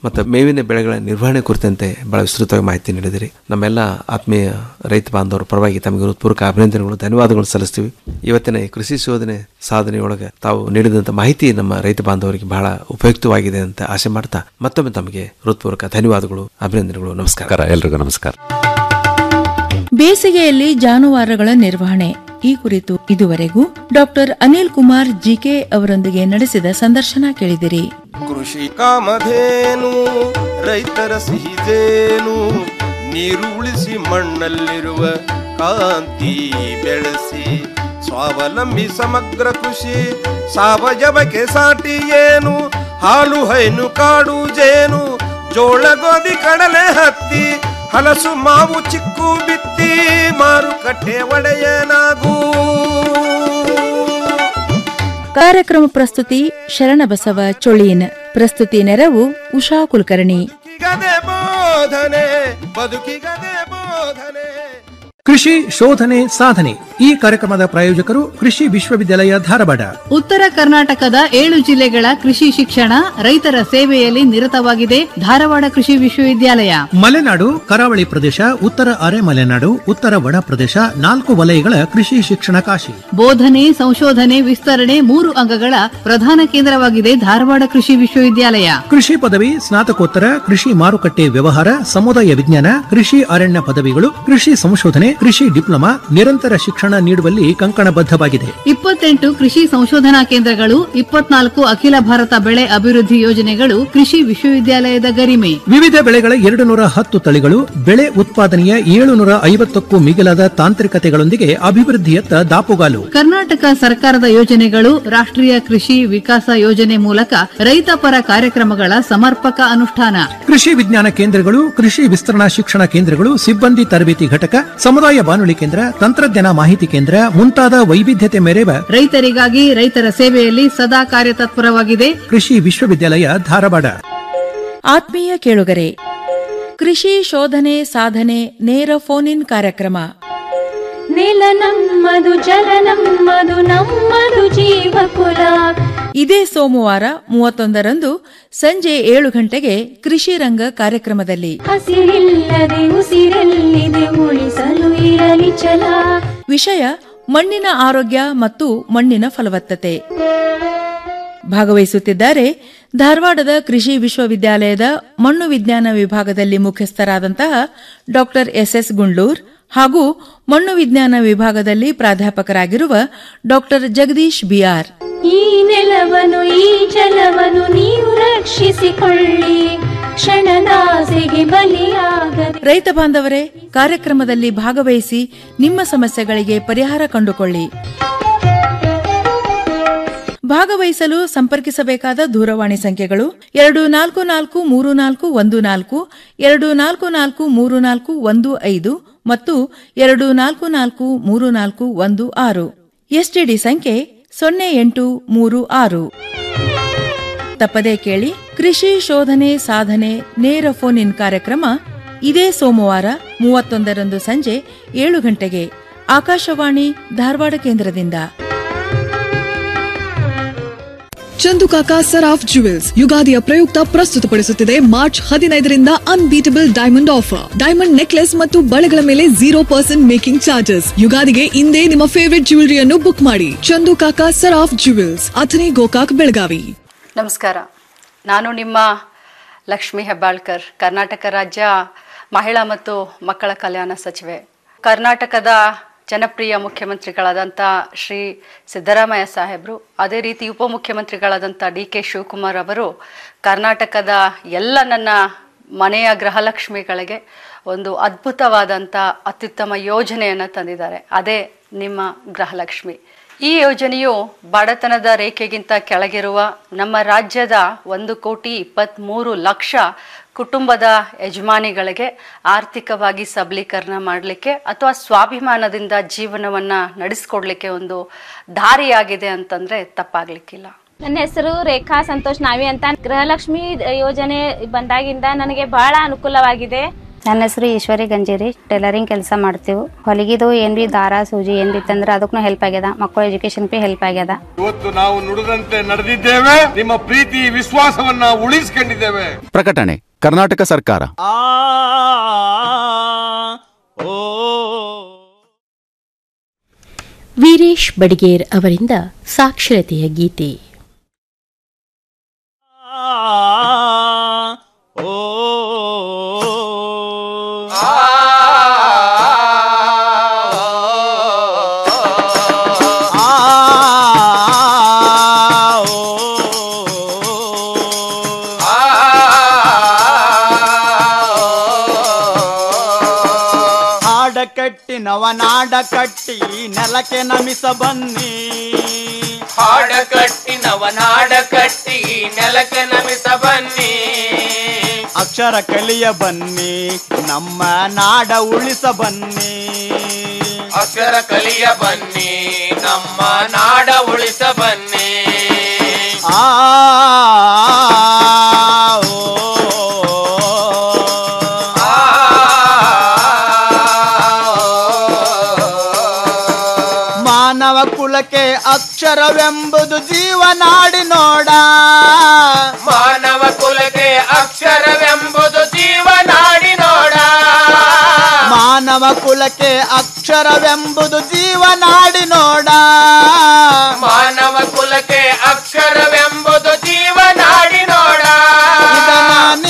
ಮತ್ತು ಮೇವಿನ ಬೆಳೆಗಳ ನಿರ್ವಹಣೆ ಕುರಿತಂತೆ ಬಹಳ ವಿಸ್ತೃತವಾಗಿ ಮಾಹಿತಿ ನೀಡಿದಿರಿ ನಮ್ಮೆಲ್ಲ ಆತ್ಮೀಯ ರೈತ ಬಾಂಧವರ ಪರವಾಗಿ ತಮಗೆ ಹೃತ್ಪೂರ್ವಕ ಅಭಿನಂದನೆಗಳು ಧನ್ಯವಾದಗಳು ಸಲ್ಲಿಸ್ತೀವಿ ಇವತ್ತಿನ ಈ ಕೃಷಿ ಶೋಧನೆ ಸಾಧನೆಯೊಳಗೆ ತಾವು ನೀಡಿದಂಥ ಮಾಹಿತಿ ನಮ್ಮ ರೈತ ಬಾಂಧವರಿಗೆ ಬಹಳ ಉಪಯುಕ್ತವಾಗಿದೆ ಅಂತ ಆಸೆ ಮಾಡ್ತಾ ಮತ್ತೊಮ್ಮೆ ತಮಗೆ ಹೃತ್ಪೂರ್ವಕ ಧನ್ಯವಾದಗಳು ಅಭಿನಂದನೆಗಳು ನಮಸ್ಕಾರ ಎಲ್ರಿಗೂ ನಮಸ್ಕಾರ ಬೇಸಿಗೆಯಲ್ಲಿ ಜಾನುವಾರುಗಳ ನಿರ್ವಹಣೆ ಈ ಕುರಿತು ಇದುವರೆಗೂ ಡಾಕ್ಟರ್ ಅನಿಲ್ ಕುಮಾರ್ ಜಿಕೆ ಅವರೊಂದಿಗೆ ನಡೆಸಿದ ಸಂದರ್ಶನ ಕೇಳಿದಿರಿ ಕೃಷಿ ಕಾಮಧೇನು ರೈತರ ಸಿಹಿದೇನು ನೀರು ಉಳಿಸಿ ಮಣ್ಣಲ್ಲಿರುವ ಕಾಂತಿ ಬೆಳೆಸಿ ಸ್ವಾವಲಂಬಿ ಸಮಗ್ರ ಕೃಷಿ ಸಾವಯವಕ್ಕೆ ಸಾಟಿ ಏನು ಹಾಲು ಹೈನು ಕಾಡು ಜೇನು ಜೋಳ ಗೋಧಿ ಕಡಲೆ ಹತ್ತಿ ಹಲಸು ಮಾವು ಚಿಕ್ಕು ಬಿತ್ತಿ ಮಾರುಕಟ್ಟೆ ಒಡೆಯನಾಗೂ ಕಾರ್ಯಕ್ರಮ ಪ್ರಸ್ತುತಿ ಶರಣಬಸವ ಚೊಳೀನ್ ಪ್ರಸ್ತುತಿ ನೆರವು ಉಷಾ ಕುಲಕರ್ಣಿ ಗದೆ ಬೋಧನೆ ಬದುಕಿಗದೆ ಬೋಧನೆ ಕೃಷಿ ಶೋಧನೆ ಸಾಧನೆ ಈ ಕಾರ್ಯಕ್ರಮದ ಪ್ರಾಯೋಜಕರು ಕೃಷಿ ವಿಶ್ವವಿದ್ಯಾಲಯ ಧಾರವಾಡ ಉತ್ತರ ಕರ್ನಾಟಕದ ಏಳು ಜಿಲ್ಲೆಗಳ ಕೃಷಿ ಶಿಕ್ಷಣ ರೈತರ ಸೇವೆಯಲ್ಲಿ ನಿರತವಾಗಿದೆ ಧಾರವಾಡ ಕೃಷಿ ವಿಶ್ವವಿದ್ಯಾಲಯ ಮಲೆನಾಡು ಕರಾವಳಿ ಪ್ರದೇಶ ಉತ್ತರ ಅರೆ ಮಲೆನಾಡು ಉತ್ತರ ಒಣ ಪ್ರದೇಶ ನಾಲ್ಕು ವಲಯಗಳ ಕೃಷಿ ಶಿಕ್ಷಣ ಕಾಶಿ ಬೋಧನೆ ಸಂಶೋಧನೆ ವಿಸ್ತರಣೆ ಮೂರು ಅಂಗಗಳ ಪ್ರಧಾನ ಕೇಂದ್ರವಾಗಿದೆ ಧಾರವಾಡ ಕೃಷಿ ವಿಶ್ವವಿದ್ಯಾಲಯ ಕೃಷಿ ಪದವಿ ಸ್ನಾತಕೋತ್ತರ ಕೃಷಿ ಮಾರುಕಟ್ಟೆ ವ್ಯವಹಾರ ಸಮುದಾಯ ವಿಜ್ಞಾನ ಕೃಷಿ ಅರಣ್ಯ ಪದವಿಗಳು ಕೃಷಿ ಸಂಶೋಧನೆ ಕೃಷಿ ಡಿಪ್ಲೊಮಾ ನಿರಂತರ ಶಿಕ್ಷಣ ನೀಡುವಲ್ಲಿ ಕಂಕಣಬದ್ಧವಾಗಿದೆ ಇಪ್ಪತ್ತೆಂಟು ಕೃಷಿ ಸಂಶೋಧನಾ ಕೇಂದ್ರಗಳು ಇಪ್ಪತ್ನಾಲ್ಕು ಅಖಿಲ ಭಾರತ ಬೆಳೆ ಅಭಿವೃದ್ಧಿ ಯೋಜನೆಗಳು ಕೃಷಿ ವಿಶ್ವವಿದ್ಯಾಲಯದ ಗರಿಮೆ ವಿವಿಧ ಬೆಳೆಗಳ ಎರಡು ನೂರ ಹತ್ತು ತಳಿಗಳು ಬೆಳೆ ಉತ್ಪಾದನೆಯ ಏಳುನೂರ ಐವತ್ತಕ್ಕೂ ಮಿಗಿಲಾದ ತಾಂತ್ರಿಕತೆಗಳೊಂದಿಗೆ ಅಭಿವೃದ್ಧಿಯತ್ತ ದಾಪುಗಾಲು ಕರ್ನಾಟಕ ಸರ್ಕಾರದ ಯೋಜನೆಗಳು ರಾಷ್ಟ್ರೀಯ ಕೃಷಿ ವಿಕಾಸ ಯೋಜನೆ ಮೂಲಕ ರೈತಪರ ಕಾರ್ಯಕ್ರಮಗಳ ಸಮರ್ಪಕ ಅನುಷ್ಠಾನ ಕೃಷಿ ವಿಜ್ಞಾನ ಕೇಂದ್ರಗಳು ಕೃಷಿ ವಿಸ್ತರಣಾ ಶಿಕ್ಷಣ ಕೇಂದ್ರಗಳು ಸಿಬ್ಬಂದಿ ತರಬೇತಿ ಘಟಕ ಸಮುದಾಯ ಬಾನುಲಿ ಕೇಂದ್ರ ತಂತ್ರಜ್ಞಾನ ಮಾಹಿತಿ ಕೇಂದ್ರ ಮುಂತಾದ ವೈವಿಧ್ಯತೆ ಮೆರೆವ ರೈತರಿಗಾಗಿ ರೈತರ ಸೇವೆಯಲ್ಲಿ ಸದಾ ಕಾರ್ಯತತ್ಪರವಾಗಿದೆ ಕೃಷಿ ವಿಶ್ವವಿದ್ಯಾಲಯ ಧಾರವಾಡ ಆತ್ಮೀಯ ಕೇಳುಗರೆ ಕೃಷಿ ಶೋಧನೆ ಸಾಧನೆ ನೇರ ಫೋನ್ ಇನ್ ಕಾರ್ಯಕ್ರಮ ನೆಲ ನಮ್ಮದು ಜಲ ನಮ್ಮದು ನಮ್ಮದು ಜೀವಕುಲ ಇದೇ ಸೋಮವಾರ ಮೂವತ್ತೊಂದರಂದು ಸಂಜೆ ಏಳು ಗಂಟೆಗೆ ಕೃಷಿ ರಂಗ ಕಾರ್ಯಕ್ರಮದಲ್ಲಿ ಹಸಿರಿಲ್ಲದೆ ಉಸಿರೆಲ್ಲಿದೆ ಉಳಿಸಲು ಇರಲಿ ಛಲ ವಿಷಯ ಮಣ್ಣಿನ ಆರೋಗ್ಯ ಮತ್ತು ಮಣ್ಣಿನ ಫಲವತ್ತತೆ ಭಾಗವಹಿಸುತ್ತಿದ್ದಾರೆ ಧಾರವಾಡದ ಕೃಷಿ ವಿಶ್ವವಿದ್ಯಾಲಯದ ಮಣ್ಣು ವಿಜ್ಞಾನ ವಿಭಾಗದಲ್ಲಿ ಮುಖ್ಯಸ್ಥರಾದಂತಹ ಡಾಕ್ಟರ್ ಎಸ್ಎಸ್ ಗುಂಡ್ಲೂರ್ ಹಾಗೂ ಮಣ್ಣು ವಿಜ್ಞಾನ ವಿಭಾಗದಲ್ಲಿ ಪ್ರಾಧ್ಯಾಪಕರಾಗಿರುವ ಡಾಕ್ಟರ್ ಜಗದೀಶ್ ಬಿಆರ್ ಈ ನೆಲವನ್ನು ಈ ಜಲವನ್ನು ನೀವು ರಕ್ಷಿಸಿಕೊಳ್ಳಿ ಕ್ಷಣದಾಸೆಗೆ ಬಲಿಯಾಗದೆ ರೈತ ಬಾಂಧವರೇ ಕಾರ್ಯಕ್ರಮದಲ್ಲಿ ಭಾಗವಹಿಸಿ ನಿಮ್ಮ ಸಮಸ್ಯೆಗಳಿಗೆ ಪರಿಹಾರ ಕಂಡುಕೊಳ್ಳಿ ಭಾಗವಹಿಸಲು ಸಂಪರ್ಕಿಸಬೇಕಾದ ದೂರವಾಣಿ ಸಂಖ್ಯೆಗಳು ಎರಡು ನಾಲ್ಕು ನಾಲ್ಕು ಮೂರು ನಾಲ್ಕು ಒಂದು ನಾಲ್ಕು ಎರಡು ನಾಲ್ಕು ನಾಲ್ಕು ಮೂರು ನಾಲ್ಕು ಒಂದು ಐದು ಮತ್ತು ಎರಡು ನಾಲ್ಕು ನಾಲ್ಕು ಮೂರು ನಾಲ್ಕು ಒಂದು ಆರು ಎಸ್ಟಿಡಿ ಸಂಖ್ಯೆ ಸೊನ್ನೆ ಎಂಟು ಮೂರು ಆರು ತಪ್ಪದೇ ಕೇಳಿ ಕೃಷಿ ಶೋಧನೆ ಸಾಧನೆ ನೇರ ಫೋನ್ ಇನ್ ಕಾರ್ಯಕ್ರಮ ಇದೇ ಸೋಮವಾರ ಮೂವತ್ತೊಂದರಂದು ಸಂಜೆ ಏಳು ಗಂಟೆಗೆ ಆಕಾಶವಾಣಿ ಧಾರವಾಡ ಕೇಂದ್ರದಿಂದ ಚಂದುಕಾಕ ಸರಾಫ್ ಜುವೆಲ್ಸ್ ಯುಗಾದಿಯ ಪ್ರಯುಕ್ತ ಪ್ರಸ್ತುತಪಡಿಸುತ್ತಿದೆ ಮಾರ್ಚ್ ಹದಿನೈದರಿಂದ unbeatable diamond offer diamond necklace ಮತ್ತು ಬಳೆಗಳ ಮೇಲೆ ಜೀರೋ ಪರ್ಸೆಂಟ್ ಮೇಕಿಂಗ್ ಚಾರ್ಜಸ್ ಯುಗಾದಿಗೆ ಇಂದೇ ನಿಮ್ಮ ಫೇವರಿಟ್ ಜ್ಯುವೆಲರಿಯನ್ನು ಬುಕ್ ಮಾಡಿ ಚಂದುಕಾಕ ಸರಾಫ್ ಜುವೆಲ್ಸ್ ಅಥನಿ ಗೋಕಾಕ್ ಬೆಳಗಾವಿ ನಮಸ್ಕಾರ ನಾನು ನಿಮ್ಮ ಲಕ್ಷ್ಮಿ ಹೆಬ್ಬಾಳ್ಕರ್ ಕರ್ನಾಟಕ ರಾಜ್ಯ ಮಹಿಳಾ ಮತ್ತು ಮಕ್ಕಳ ಕಲ್ಯಾಣ ಸಚಿವೆ ಕರ್ನಾಟಕದ ಜನಪ್ರಿಯ ಮುಖ್ಯಮಂತ್ರಿಗಳಾದಂಥ ಶ್ರೀ ಸಿದ್ದರಾಮಯ್ಯ ಸಾಹೇಬರು ಅದೇ ರೀತಿ ಉಪಮುಖ್ಯಮಂತ್ರಿಗಳಾದಂಥ ಡಿ ಕೆ ಶಿವಕುಮಾರ್ ಅವರು ಕರ್ನಾಟಕದ ಎಲ್ಲ ನನ್ನ ಮನೆಯ ಗೃಹಲಕ್ಷ್ಮಿಗಳಿಗೆ ಒಂದು ಅದ್ಭುತವಾದಂಥ ಅತ್ಯುತ್ತಮ ಯೋಜನೆಯನ್ನು ತಂದಿದ್ದಾರೆ ಅದೇ ನಿಮ್ಮ ಗೃಹಲಕ್ಷ್ಮಿ ಈ ಯೋಜನೆಯು ಬಡತನದ ರೇಖೆಗಿಂತ ಕೆಳಗಿರುವ ನಮ್ಮ ರಾಜ್ಯದ ಒಂದು ಕೋಟಿ ಇಪ್ಪತ್ತ್ಮೂರು ಲಕ್ಷ ಕುಟುಂಬದ ಯಜಮಾನಿಗಳಿಗೆ ಆರ್ಥಿಕವಾಗಿ ಸಬಲೀಕರಣ ಮಾಡಲಿಕ್ಕೆ ಅಥವಾ ಸ್ವಾಭಿಮಾನದಿಂದ ಜೀವನವನ್ನು ನಡೆಸ್ಕೊಡ್ಲಿಕ್ಕೆ ಒಂದು ದಾರಿಯಾಗಿದೆ ಅಂತಂದರೆ ತಪ್ಪಾಗಲಿಕ್ಕಿಲ್ಲ ನನ್ನ ಹೆಸರು ರೇಖಾ ಸಂತೋಷ್ ನಾವಿ ಅಂತ ಗೃಹಲಕ್ಷ್ಮಿ ಯೋಜನೆ ಬಂದಾಗಿಂದ ನನಗೆ ಬಹಳ ಅನುಕೂಲವಾಗಿದೆ ನನ್ನ ಹೆಸರು ಈಶ್ವರಿ ಗಂಜೇರಿ ಟೈಲರಿಂಗ್ ಕೆಲಸ ಮಾಡ್ತೀವಿ ಹೊಲಿಗಿದು ಏನ್ ಬಿ ದಾರ ಸೂಜಿ ಏನ್ ಬಿ ತಂದ್ರೆ ಅದಕ್ಕೂ ಹೆಲ್ಪ್ ಆಗ್ಯದ ಮಕ್ಕಳ ಎಜುಕೇಶನ್ ಬಿ ಹೆಲ್ಪ್ ಆಗ್ಯದ ಇವತ್ತು ನಾವು ನುಡಿದಂತೆ ನಡೆದಿದ್ದೇವೆ ನಿಮ್ಮ ಪ್ರೀತಿ ವಿಶ್ವಾಸವನ್ನ ಉಳಿಸಿಕೊಂಡಿದ್ದೇವೆ ಪ್ರಕಟಣೆ ಕರ್ನಾಟಕ ಸರ್ಕಾರ ವೀರೇಶ್ ಬಡಿಗೇರ್ ಅವರಿಂದ ಸಾಕ್ಷರತೆಯ ಗೀತೆ ಹಾಡ ಕಟ್ಟಿ ನವನಾಡ ಕಟ್ಟಿ ನೆಲಕ್ಕೆ ನಮಿಸ ಬನ್ನಿ ಹಾಡ ಕಟ್ಟಿ ನವನಾಡ ಕಟ್ಟಿ ನೆಲಕ್ಕೆ ನಮಿಸ ಬನ್ನಿ ಅಕ್ಷರ ಕಲಿಯ ಬನ್ನಿ ನಮ್ಮ ನಾಡ ಉಳಿಸ ಬನ್ನಿ ಅಕ್ಷರ ಕಲಿಯ ಬನ್ನಿ ನಮ್ಮ ನಾಡ ಉಳಿಸ ಬನ್ನಿ ಆ ಮಾನವ ಕುಲಕ್ಕೆ ಅಕ್ಷರವೆಂಬುದು ಜೀವನಾಡಿ ನೋಡ ಮಾನವ ಕುಲಕ್ಕೆ ಅಕ್ಷರವೆಂಬುದು ಜೀವನಾಡಿ ನೋಡ ಮಾನವ ಕುಲಕ್ಕೆ ಅಕ್ಷರವೆಂಬುದು ಜೀವನ